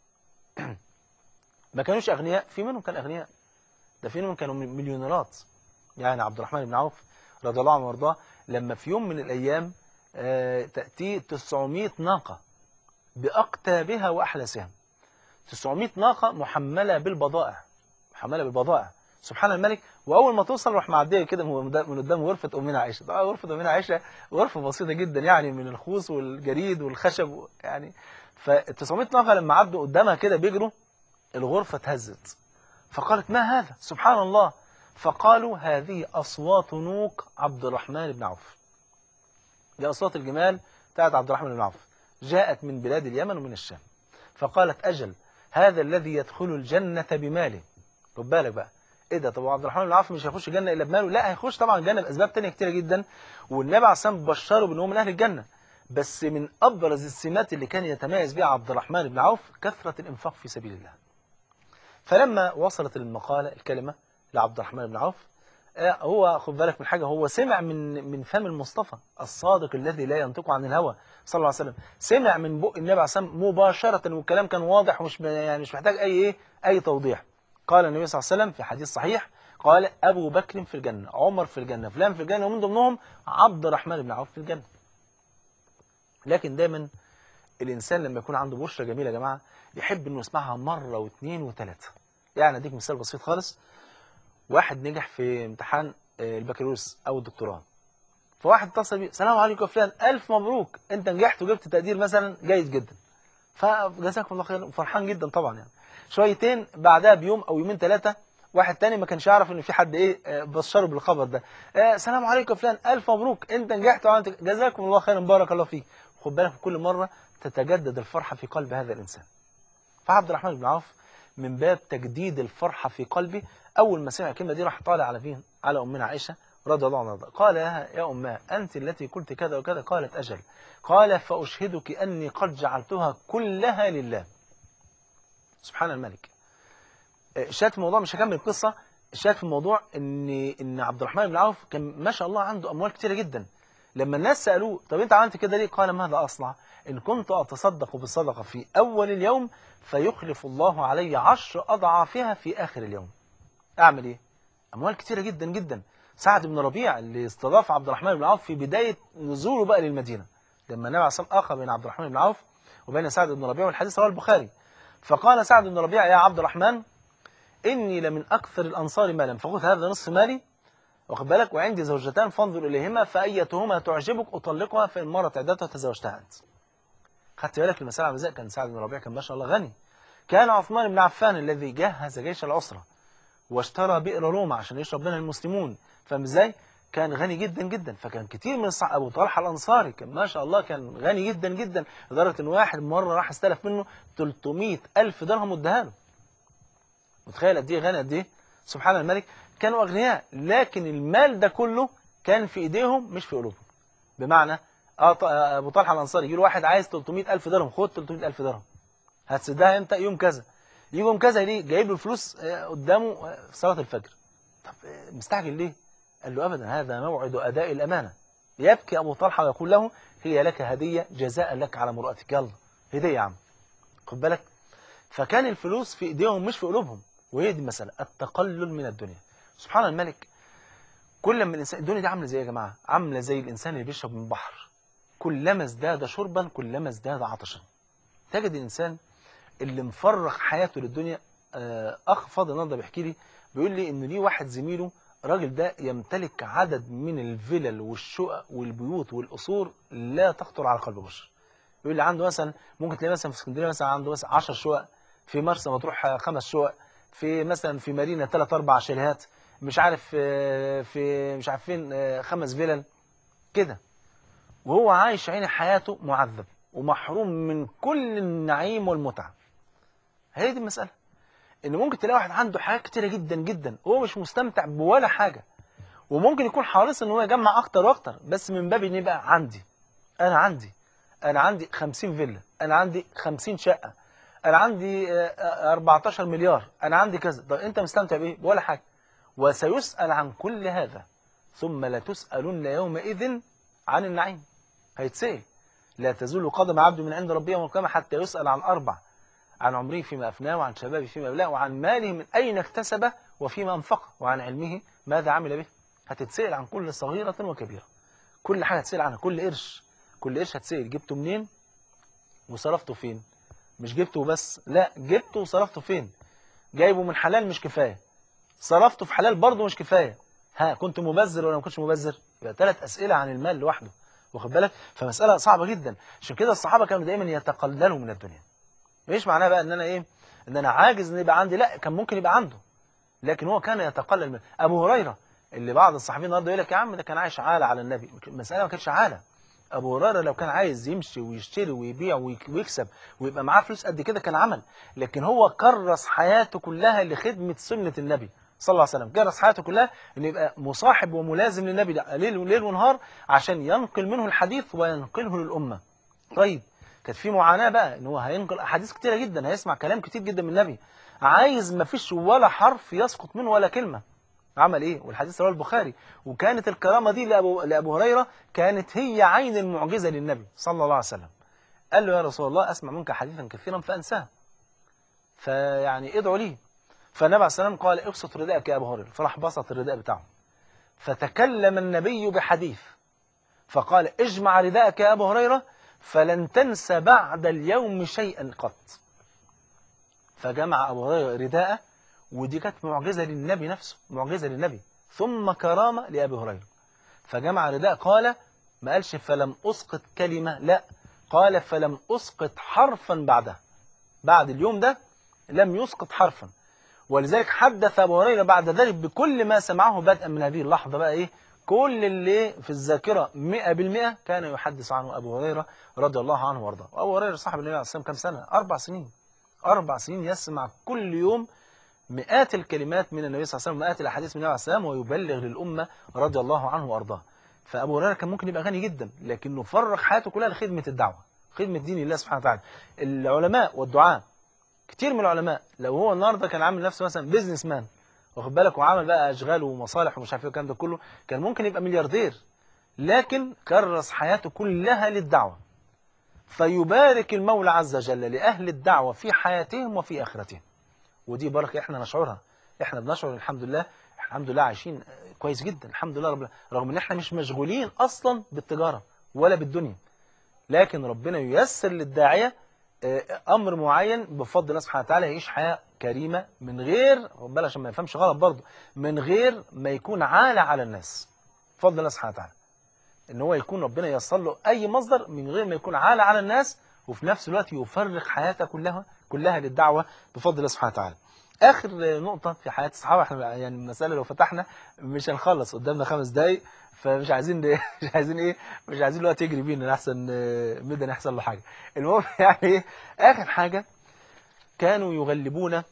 ما كانوش أغنياء في منهم كان أغنياء ده في منهم كانوا مليونيرات يعني عبد الرحمن بن عوف رضي الله عنه وارضاه لما في يوم من الأيام آه، تأتيه 900 ناقة بأقتابها وأحلاسها 900 ناقة محملة بالبضائع محملة بالبضائع سبحان الملك وأول ما توصل راح معدية كده من قدام- من قدام غرفة أمنا عائشة طبعا غرفة أمنا عائشة غرفة بسيطة جدا يعني من الخوص والجريد والخشب يعني فال 900 ناقة لما عدوا قدامها كده بيجروا الغرفة اتهزت فقالت ما هذا سبحان الله فقالوا هذه أصوات نوق عبد الرحمن بن عوف دي أصوات الجمال بتاعت عبد الرحمن بن عوف جاءت من بلاد اليمن ومن الشام فقالت أجل هذا الذي يدخل الجنة بماله خد بالك بقى ايه ده طب عبد الرحمن بن عوف مش هيخش الجنة إلا بماله لا هيخش طبعا الجنة بأسباب تانية كتيرة جدا والنبي عليه الصلاة والسلام بشره بأن هو من أهل الجنة بس من أبرز السمات اللي كان يتميز بها عبد الرحمن بن عوف كثرة الإنفاق في سبيل الله فلما وصلت المقالة الكلمة لعبد الرحمن بن عوف آه، هو خد بالك من حاجة هو سمع من من فم المصطفى الصادق الذي لا ينطق عن الهوى صلى الله عليه وسلم سمع من بق النبي عليه الصلاة والسلام مباشرة والكلام كان واضح ومش يعني مش محتاج أي إيه أي توضيح قال النبي صلى الله عليه وسلم في حديث صحيح قال أبو بكر في الجنة عمر في الجنة فلان في الجنة ومن ضمنهم عبد الرحمن بن عوف في الجنة لكن دايما الإنسان لما يكون عنده بشرة جميلة يا جماعة يحب إنه يسمعها مرة واثنين وثلاثة يعني أديك مثال بسيط خالص واحد نجح في امتحان آه، البكالوريوس أو الدكتوراه فواحد اتصل بيه السلام عليكم يا فلان ألف مبروك أنت نجحت وجبت تقدير مثلا جيد جدا فجزاكم الله خير وفرحان جدا طبعا يعني شويتين بعدها بيوم أو يومين ثلاثة واحد تاني ما كانش يعرف ان في حد ايه آه، بشره بالخبر ده آه، السلام عليكم يا فلان الف مبروك انت نجحت وعملت جزاكم الله خيرا بارك الله فيك خد بالك كل مره تتجدد الفرحه في قلب هذا الانسان فعبد الرحمن بن عوف من باب تجديد الفرحة في قلبي أول ما سمع الكلمة دي راح طالع على فين على أمنا عائشة رضي الله عنها قال لها يا أماه أنت التي قلت كذا وكذا قالت أجل قال فأشهدك أني قد جعلتها كلها لله سبحان الملك الشاهد في الموضوع مش هكمل القصة الشاهد في الموضوع ان ان عبد الرحمن بن عوف كان ما شاء الله عنده اموال كتيره جدا لما الناس سألوه طب انت عملت كده ليه قال ماذا أصنع إن كنت أتصدق بالصدقة في أول اليوم فيخلف الله علي عشر أضعافها في آخر اليوم أعمل إيه أموال كتيرة جدا جدا سعد بن ربيع اللي استضاف عبد الرحمن بن عوف في بداية نزوله بقى للمدينة لما النبي عليه الصلاة والسلام أخى بين عبد الرحمن بن عوف وبين سعد بن ربيع والحديث رواه البخاري فقال سعد بن ربيع يا عبد الرحمن إني لمن أكثر الأنصار مالا فخذ هذا نصف مالي واخد بالك وعندي زوجتان فانظر إليهما فأيتهما تعجبك أطلقها فإن مرت عدتها تزوجتها أنت خدت بالك المسألة عامله ازاي كان سعد بن ربيع كان ما شاء الله غني كان عثمان بن عفان الذي جهز جيش العسرة واشترى بئر روما عشان يشرب منها المسلمون فاهم ازاي كان غني جدا جدا فكان كتير من الصح ابو طلحه الانصاري كان ما شاء الله كان غني جدا جدا لدرجه ان واحد مره راح استلف منه 300 الف درهم واداها له متخيل قد ايه غني قد ايه سبحان الملك كانوا اغنياء لكن المال ده كله كان في ايديهم مش في قلوبهم بمعنى اه ط- آه، ابو طلحه الانصاري يجي له واحد عايز 300 الف درهم خد 300 الف درهم هتسدها امتى يوم كذا يجي يوم كذا ليه جايب له الفلوس آه، قدامه آه، في صلاه الفجر طب آه، مستعجل ليه قال له ابدا هذا موعد اداء الامانه يبكي ابو طلحه ويقول له هي لك هديه جزاء لك على مرؤتك يلا هديه يا عم خد بالك فكان الفلوس في ايديهم مش في قلوبهم وهي دي المساله التقلل من الدنيا سبحان الملك كل ما الانسان الدنيا دي عامله زي إيه يا جماعه عامله زي الانسان اللي بيشرب من بحر كلما ازداد شربا كلما ازداد عطشا تجد الانسان اللي مفرغ حياته للدنيا آه، اخ فاضل النهارده بيحكي لي بيقول لي ان ليه واحد زميله الراجل ده يمتلك عدد من الفلل والشقق والبيوت والقصور لا تخطر على قلب بشر يقول لي عنده مثلا ممكن تلاقي مثلا في اسكندريه مثلا عنده مثلا 10 شقق في مرسى مطروح آه، خمس شقق في مثلا في مارينا ثلاث اربع شاليهات مش عارف آه، في مش عارف فين آه، خمس فلل كده وهو عايش عين حياته معذب ومحروم من كل النعيم والمتعه هي دي المساله ان ممكن تلاقي واحد عنده حاجات كتيره جدا جدا وهو مش مستمتع بولا حاجه وممكن يكون حريص ان هو يجمع اكتر واكتر بس من باب ان يبقى عندي انا عندي انا عندي 50 فيلا انا عندي 50 شقه انا عندي آه، آه، 14 مليار انا عندي كذا طب انت مستمتع بايه ولا حاجه وسيسال عن كل هذا ثم لتسالن يومئذ عن النعيم هيتسال لا تزول قدم عبد من عند ربه يوم القيامه حتى يسال عن اربع عن عمره فيما أفناه وعن شبابه فيما أبلاه وعن ماله من أين اكتسبه وفيما أنفقه وعن علمه ماذا عمل به هتتسأل عن كل صغيرة وكبيرة كل حاجة هتسأل عنها كل قرش كل قرش هتسأل جبته منين وصرفته فين مش جبته بس لا جبته وصرفته فين جايبه من حلال مش كفاية صرفته في حلال برضه مش كفاية ها كنت مبذر ولا ما كنتش مبذر يبقى ثلاث أسئلة عن المال لوحده واخد بالك فمسألة صعبة جدا عشان كده الصحابة كانوا دايما يتقللوا من الدنيا مش معناه بقى ان انا ايه ان انا عاجز ان يبقى عندي لا كان ممكن يبقى عنده لكن هو كان يتقلل من ابو هريره اللي بعض الصحابيين النهارده يقول لك يا عم ده كان عايش عاله على النبي المساله ما كانتش عاله ابو هريره لو كان عايز يمشي ويشتري ويبيع ويك- ويكسب ويبقى معاه فلوس قد كده كان عمل لكن هو كرس حياته كلها لخدمه سنه النبي صلى الله عليه وسلم كرس حياته كلها انه يبقى مصاحب وملازم للنبي ده ليل وليل ونهار عشان ينقل منه الحديث وينقله للامه طيب كانت في معاناة بقى ان هو هينقل احاديث كتيرة جدا هيسمع كلام كتير جدا من النبي عايز ما فيش ولا حرف يسقط منه ولا كلمة عمل ايه والحديث رواه البخاري وكانت الكرامة دي لأبو, لأبو هريرة كانت هي عين المعجزة للنبي صلى الله عليه وسلم قال له يا رسول الله اسمع منك حديثا كثيرا فانساه فيعني ادعو لي فالنبي عليه السلام قال ابسط رداءك يا ابو هريره فراح بسط الرداء بتاعه فتكلم النبي بحديث فقال اجمع رداءك يا ابو هريره فلن تنسى بعد اليوم شيئا قط فجمع أبو هريرة رداءه ودي كانت معجزة للنبي نفسه معجزة للنبي ثم كرامة لأبي هريرة فجمع رداء قال ما قالش فلم أسقط كلمة لا قال فلم أسقط حرفا بعدها بعد اليوم ده لم يسقط حرفا ولذلك حدث أبو هريرة بعد ذلك بكل ما سمعه بدءا من هذه اللحظة بقى إيه كل اللي في الذاكرة مئة بالمئة كان يحدث عنه أبو هريرة رضي الله عنه وارضاه وأبو هريرة صاحب النبي عليه الصلاة والسلام كم سنة أربع سنين أربع سنين يسمع كل يوم مئات الكلمات من النبي صلى الله عليه وسلم مئات الأحاديث من النبي عليه الصلاة والسلام ويبلغ للأمة رضي الله عنه وأرضاه فأبو هريرة كان ممكن يبقى غني جدا لكنه فرغ حياته كلها لخدمة الدعوة خدمة دين الله سبحانه وتعالى العلماء والدعاء كتير من العلماء لو هو النهارده كان عامل نفسه مثلا بيزنس مان واخد بالك وعمل بقى اشغال ومصالح ومش عارف ايه والكلام ده كله كان ممكن يبقى ملياردير لكن كرس حياته كلها للدعوة فيبارك المولى عز وجل لأهل الدعوة في حياتهم وفي آخرتهم ودي بركة احنا نشعرها احنا بنشعر الحمد لله الحمد لله عايشين كويس جدا الحمد لله رب رغم ان احنا مش مشغولين اصلا بالتجارة ولا بالدنيا لكن ربنا ييسر للداعية امر معين بفضل الله سبحانه وتعالى يعيش حياة كريمة من غير بل عشان ما يفهمش غلط برضه من غير ما يكون عالة على الناس بفضل الله سبحانه وتعالى ان هو يكون ربنا ييسر له اي مصدر من غير ما يكون عالة على الناس وفي نفس الوقت يفرغ حياته كلها كلها للدعوة بفضل الله سبحانه وتعالى اخر نقطة في حياة الصحابة احنا يعني المسألة لو فتحنا مش هنخلص قدامنا خمس دقايق فمش عايزين مش عايزين ايه مش عايزين الوقت يجري بينا احسن مدن يحصل له حاجة المهم يعني ايه اخر حاجة كانوا يغلبون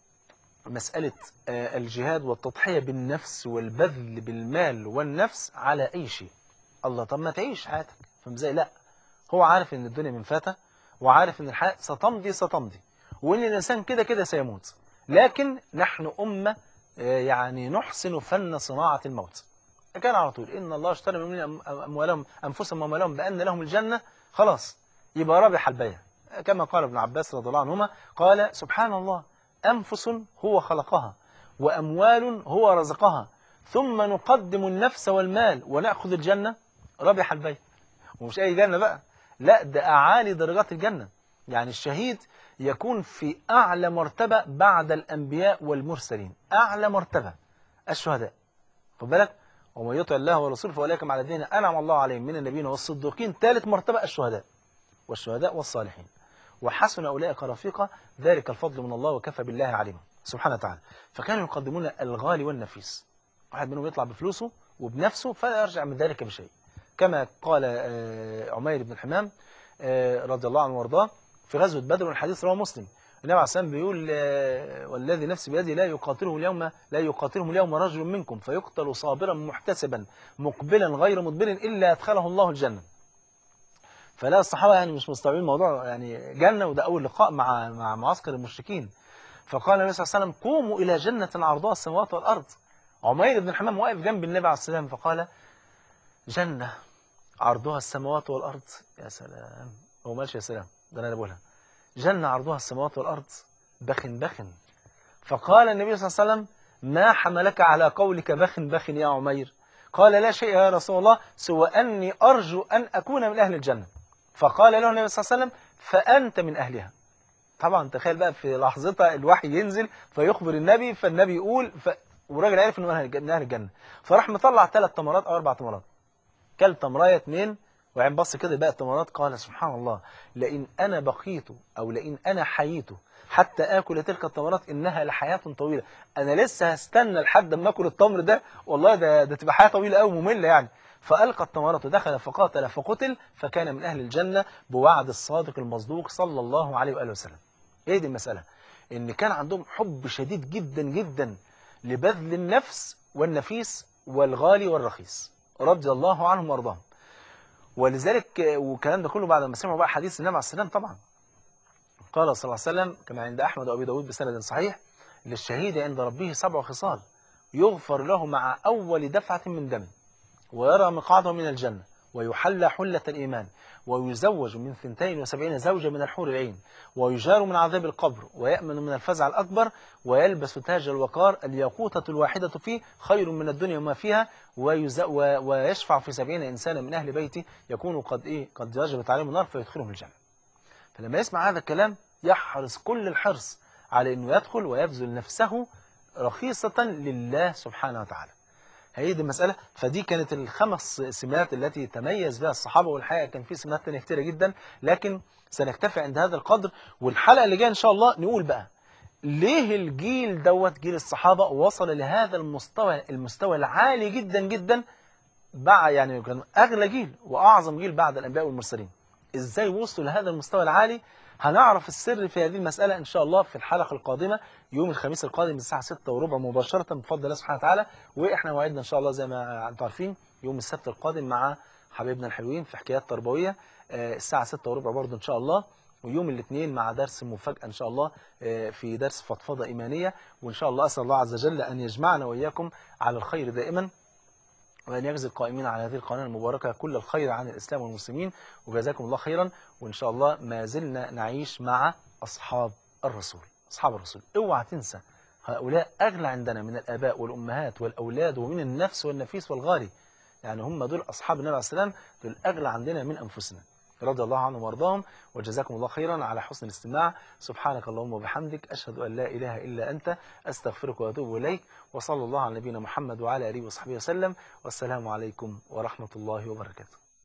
مسألة الجهاد والتضحية بالنفس والبذل بالمال والنفس على أي شيء الله طب ما تعيش حياتك فهم زي لا هو عارف ان الدنيا من فاتة وعارف ان الحياة ستمضي ستمضي وان الانسان كده كده سيموت لكن نحن أمة يعني نحسن فن صناعة الموت كان على طول إن الله اشترى من أموالهم أنفسهم وأموالهم بأن لهم الجنة خلاص يبقى رابح البيع كما قال ابن عباس رضي الله عنهما قال سبحان الله أنفس هو خلقها وأموال هو رزقها ثم نقدم النفس والمال ونأخذ الجنة رابح البيع ومش أي جنة بقى لا ده أعالي درجات الجنة يعني الشهيد يكون في أعلى مرتبة بعد الأنبياء والمرسلين أعلى مرتبة الشهداء خد بالك ومن يطع الله ورسوله فأولئك مع الذين أنعم الله عليهم من النبيين والصديقين ثالث مرتبة الشهداء والشهداء والصالحين وحسن أولئك رفيقا ذلك الفضل من الله وكفى بالله عليما سبحانه وتعالى فكانوا يقدمون الغالي والنفيس واحد منهم يطلع بفلوسه وبنفسه فلا يرجع من ذلك بشيء كما قال عمير بن الحمام رضي الله عنه وارضاه في غزوة بدر والحديث رواه مسلم النبي عليه الصلاة بيقول والذي نفسي بيدي لا يقاتله اليوم لا يقاتلهم اليوم رجل منكم فيقتل صابرا محتسبا مقبلا غير مدبر إلا أدخله الله الجنة فلا الصحابة يعني مش مستوعبين الموضوع يعني جنة وده أول لقاء مع مع معسكر المشركين فقال النبي صلى الله عليه وسلم قوموا إلى جنة عرضها السماوات والأرض عمير بن الحمام واقف جنب النبي عليه الصلاة والسلام فقال جنة عرضها السماوات والأرض يا سلام هو مالش يا سلام ده أنا بقولها جنة عرضها السماوات والأرض بخن بخن فقال النبي صلى الله عليه وسلم ما حملك على قولك بخن بخن يا عمير قال لا شيء يا رسول الله سوى أني أرجو أن أكون من أهل الجنة فقال له النبي صلى الله عليه وسلم فأنت من أهلها طبعا تخيل بقى في لحظتها الوحي ينزل فيخبر النبي فالنبي يقول ف... والراجل عارف انه من اهل الجنه فراح مطلع ثلاث تمرات او اربع تمرات كل تمرايه اثنين وعين بص كده بقى التمرات قال سبحان الله لئن انا بقيت او لئن انا حييت حتى اكل تلك التمرات انها لحياه طويله انا لسه هستنى لحد ما اكل التمر ده والله ده ده تبقى حياه طويله قوي ممله يعني فألقى التمرات ودخل فقاتل فقتل فكان من أهل الجنة بوعد الصادق المصدوق صلى الله عليه وآله وسلم ايه دي المسألة ان كان عندهم حب شديد جدا جدا لبذل النفس والنفيس والغالي والرخيص رضي الله عنهم وارضاهم ولذلك والكلام ده كله بعد ما سمعوا بقى حديث النبي عليه السلام طبعا قال صلى الله عليه وسلم كما عند أحمد وأبي داود بسند صحيح للشهيد عند ربه سبع خصال يغفر له مع أول دفعة من دم ويرى مقعده من الجنة ويحلى حلة الإيمان ويزوج من ثنتين وسبعين زوجة من الحور العين ويجار من عذاب القبر ويأمن من الفزع الأكبر ويلبس تاج الوقار الياقوتة الواحدة فيه خير من الدنيا وما فيها ويشفع في سبعين إنسانا من أهل بيته يكون قد إيه قد وجبت عليهم النار فيدخلهم الجنة فلما يسمع هذا الكلام يحرص كل الحرص على أنه يدخل ويبذل نفسه رخيصة لله سبحانه وتعالى هي دي المسألة فدي كانت الخمس سمات التي تميز بها الصحابة والحقيقة كان في سمات تانية كتيرة جدا لكن سنكتفي عند هذا القدر والحلقة اللي جاية إن شاء الله نقول بقى ليه الجيل دوت جيل الصحابة وصل لهذا المستوى المستوى العالي جدا جدا بعد يعني كان أغلى جيل وأعظم جيل بعد الأنبياء والمرسلين إزاي وصلوا لهذا المستوى العالي هنعرف السر في هذه المسألة إن شاء الله في الحلقة القادمة يوم الخميس القادم الساعة 6 وربع مباشرة بفضل الله سبحانه وتعالى وإحنا موعدنا إن شاء الله زي ما أنتم عارفين يوم السبت القادم مع حبايبنا الحلوين في حكايات تربوية الساعة 6 وربع برضه إن شاء الله ويوم الاثنين مع درس مفاجأة إن شاء الله في درس فضفضة إيمانية وإن شاء الله أسأل الله عز وجل أن يجمعنا وإياكم على الخير دائما وأن يجزي القائمين على هذه القناة المباركة كل الخير عن الإسلام والمسلمين وجزاكم الله خيرا وإن شاء الله ما زلنا نعيش مع أصحاب الرسول أصحاب الرسول اوعى تنسى هؤلاء أغلى عندنا من الآباء والأمهات والأولاد ومن النفس والنفيس والغالي يعني هم دول أصحاب النبي عليه السلام دول أغلى عندنا من أنفسنا رضي الله عنهم وارضاهم وجزاكم الله خيرا على حسن الاستماع سبحانك اللهم وبحمدك أشهد أن لا إله إلا أنت أستغفرك وأتوب إليك وصلى الله على نبينا محمد وعلى آله وصحبه وسلم والسلام عليكم ورحمة الله وبركاته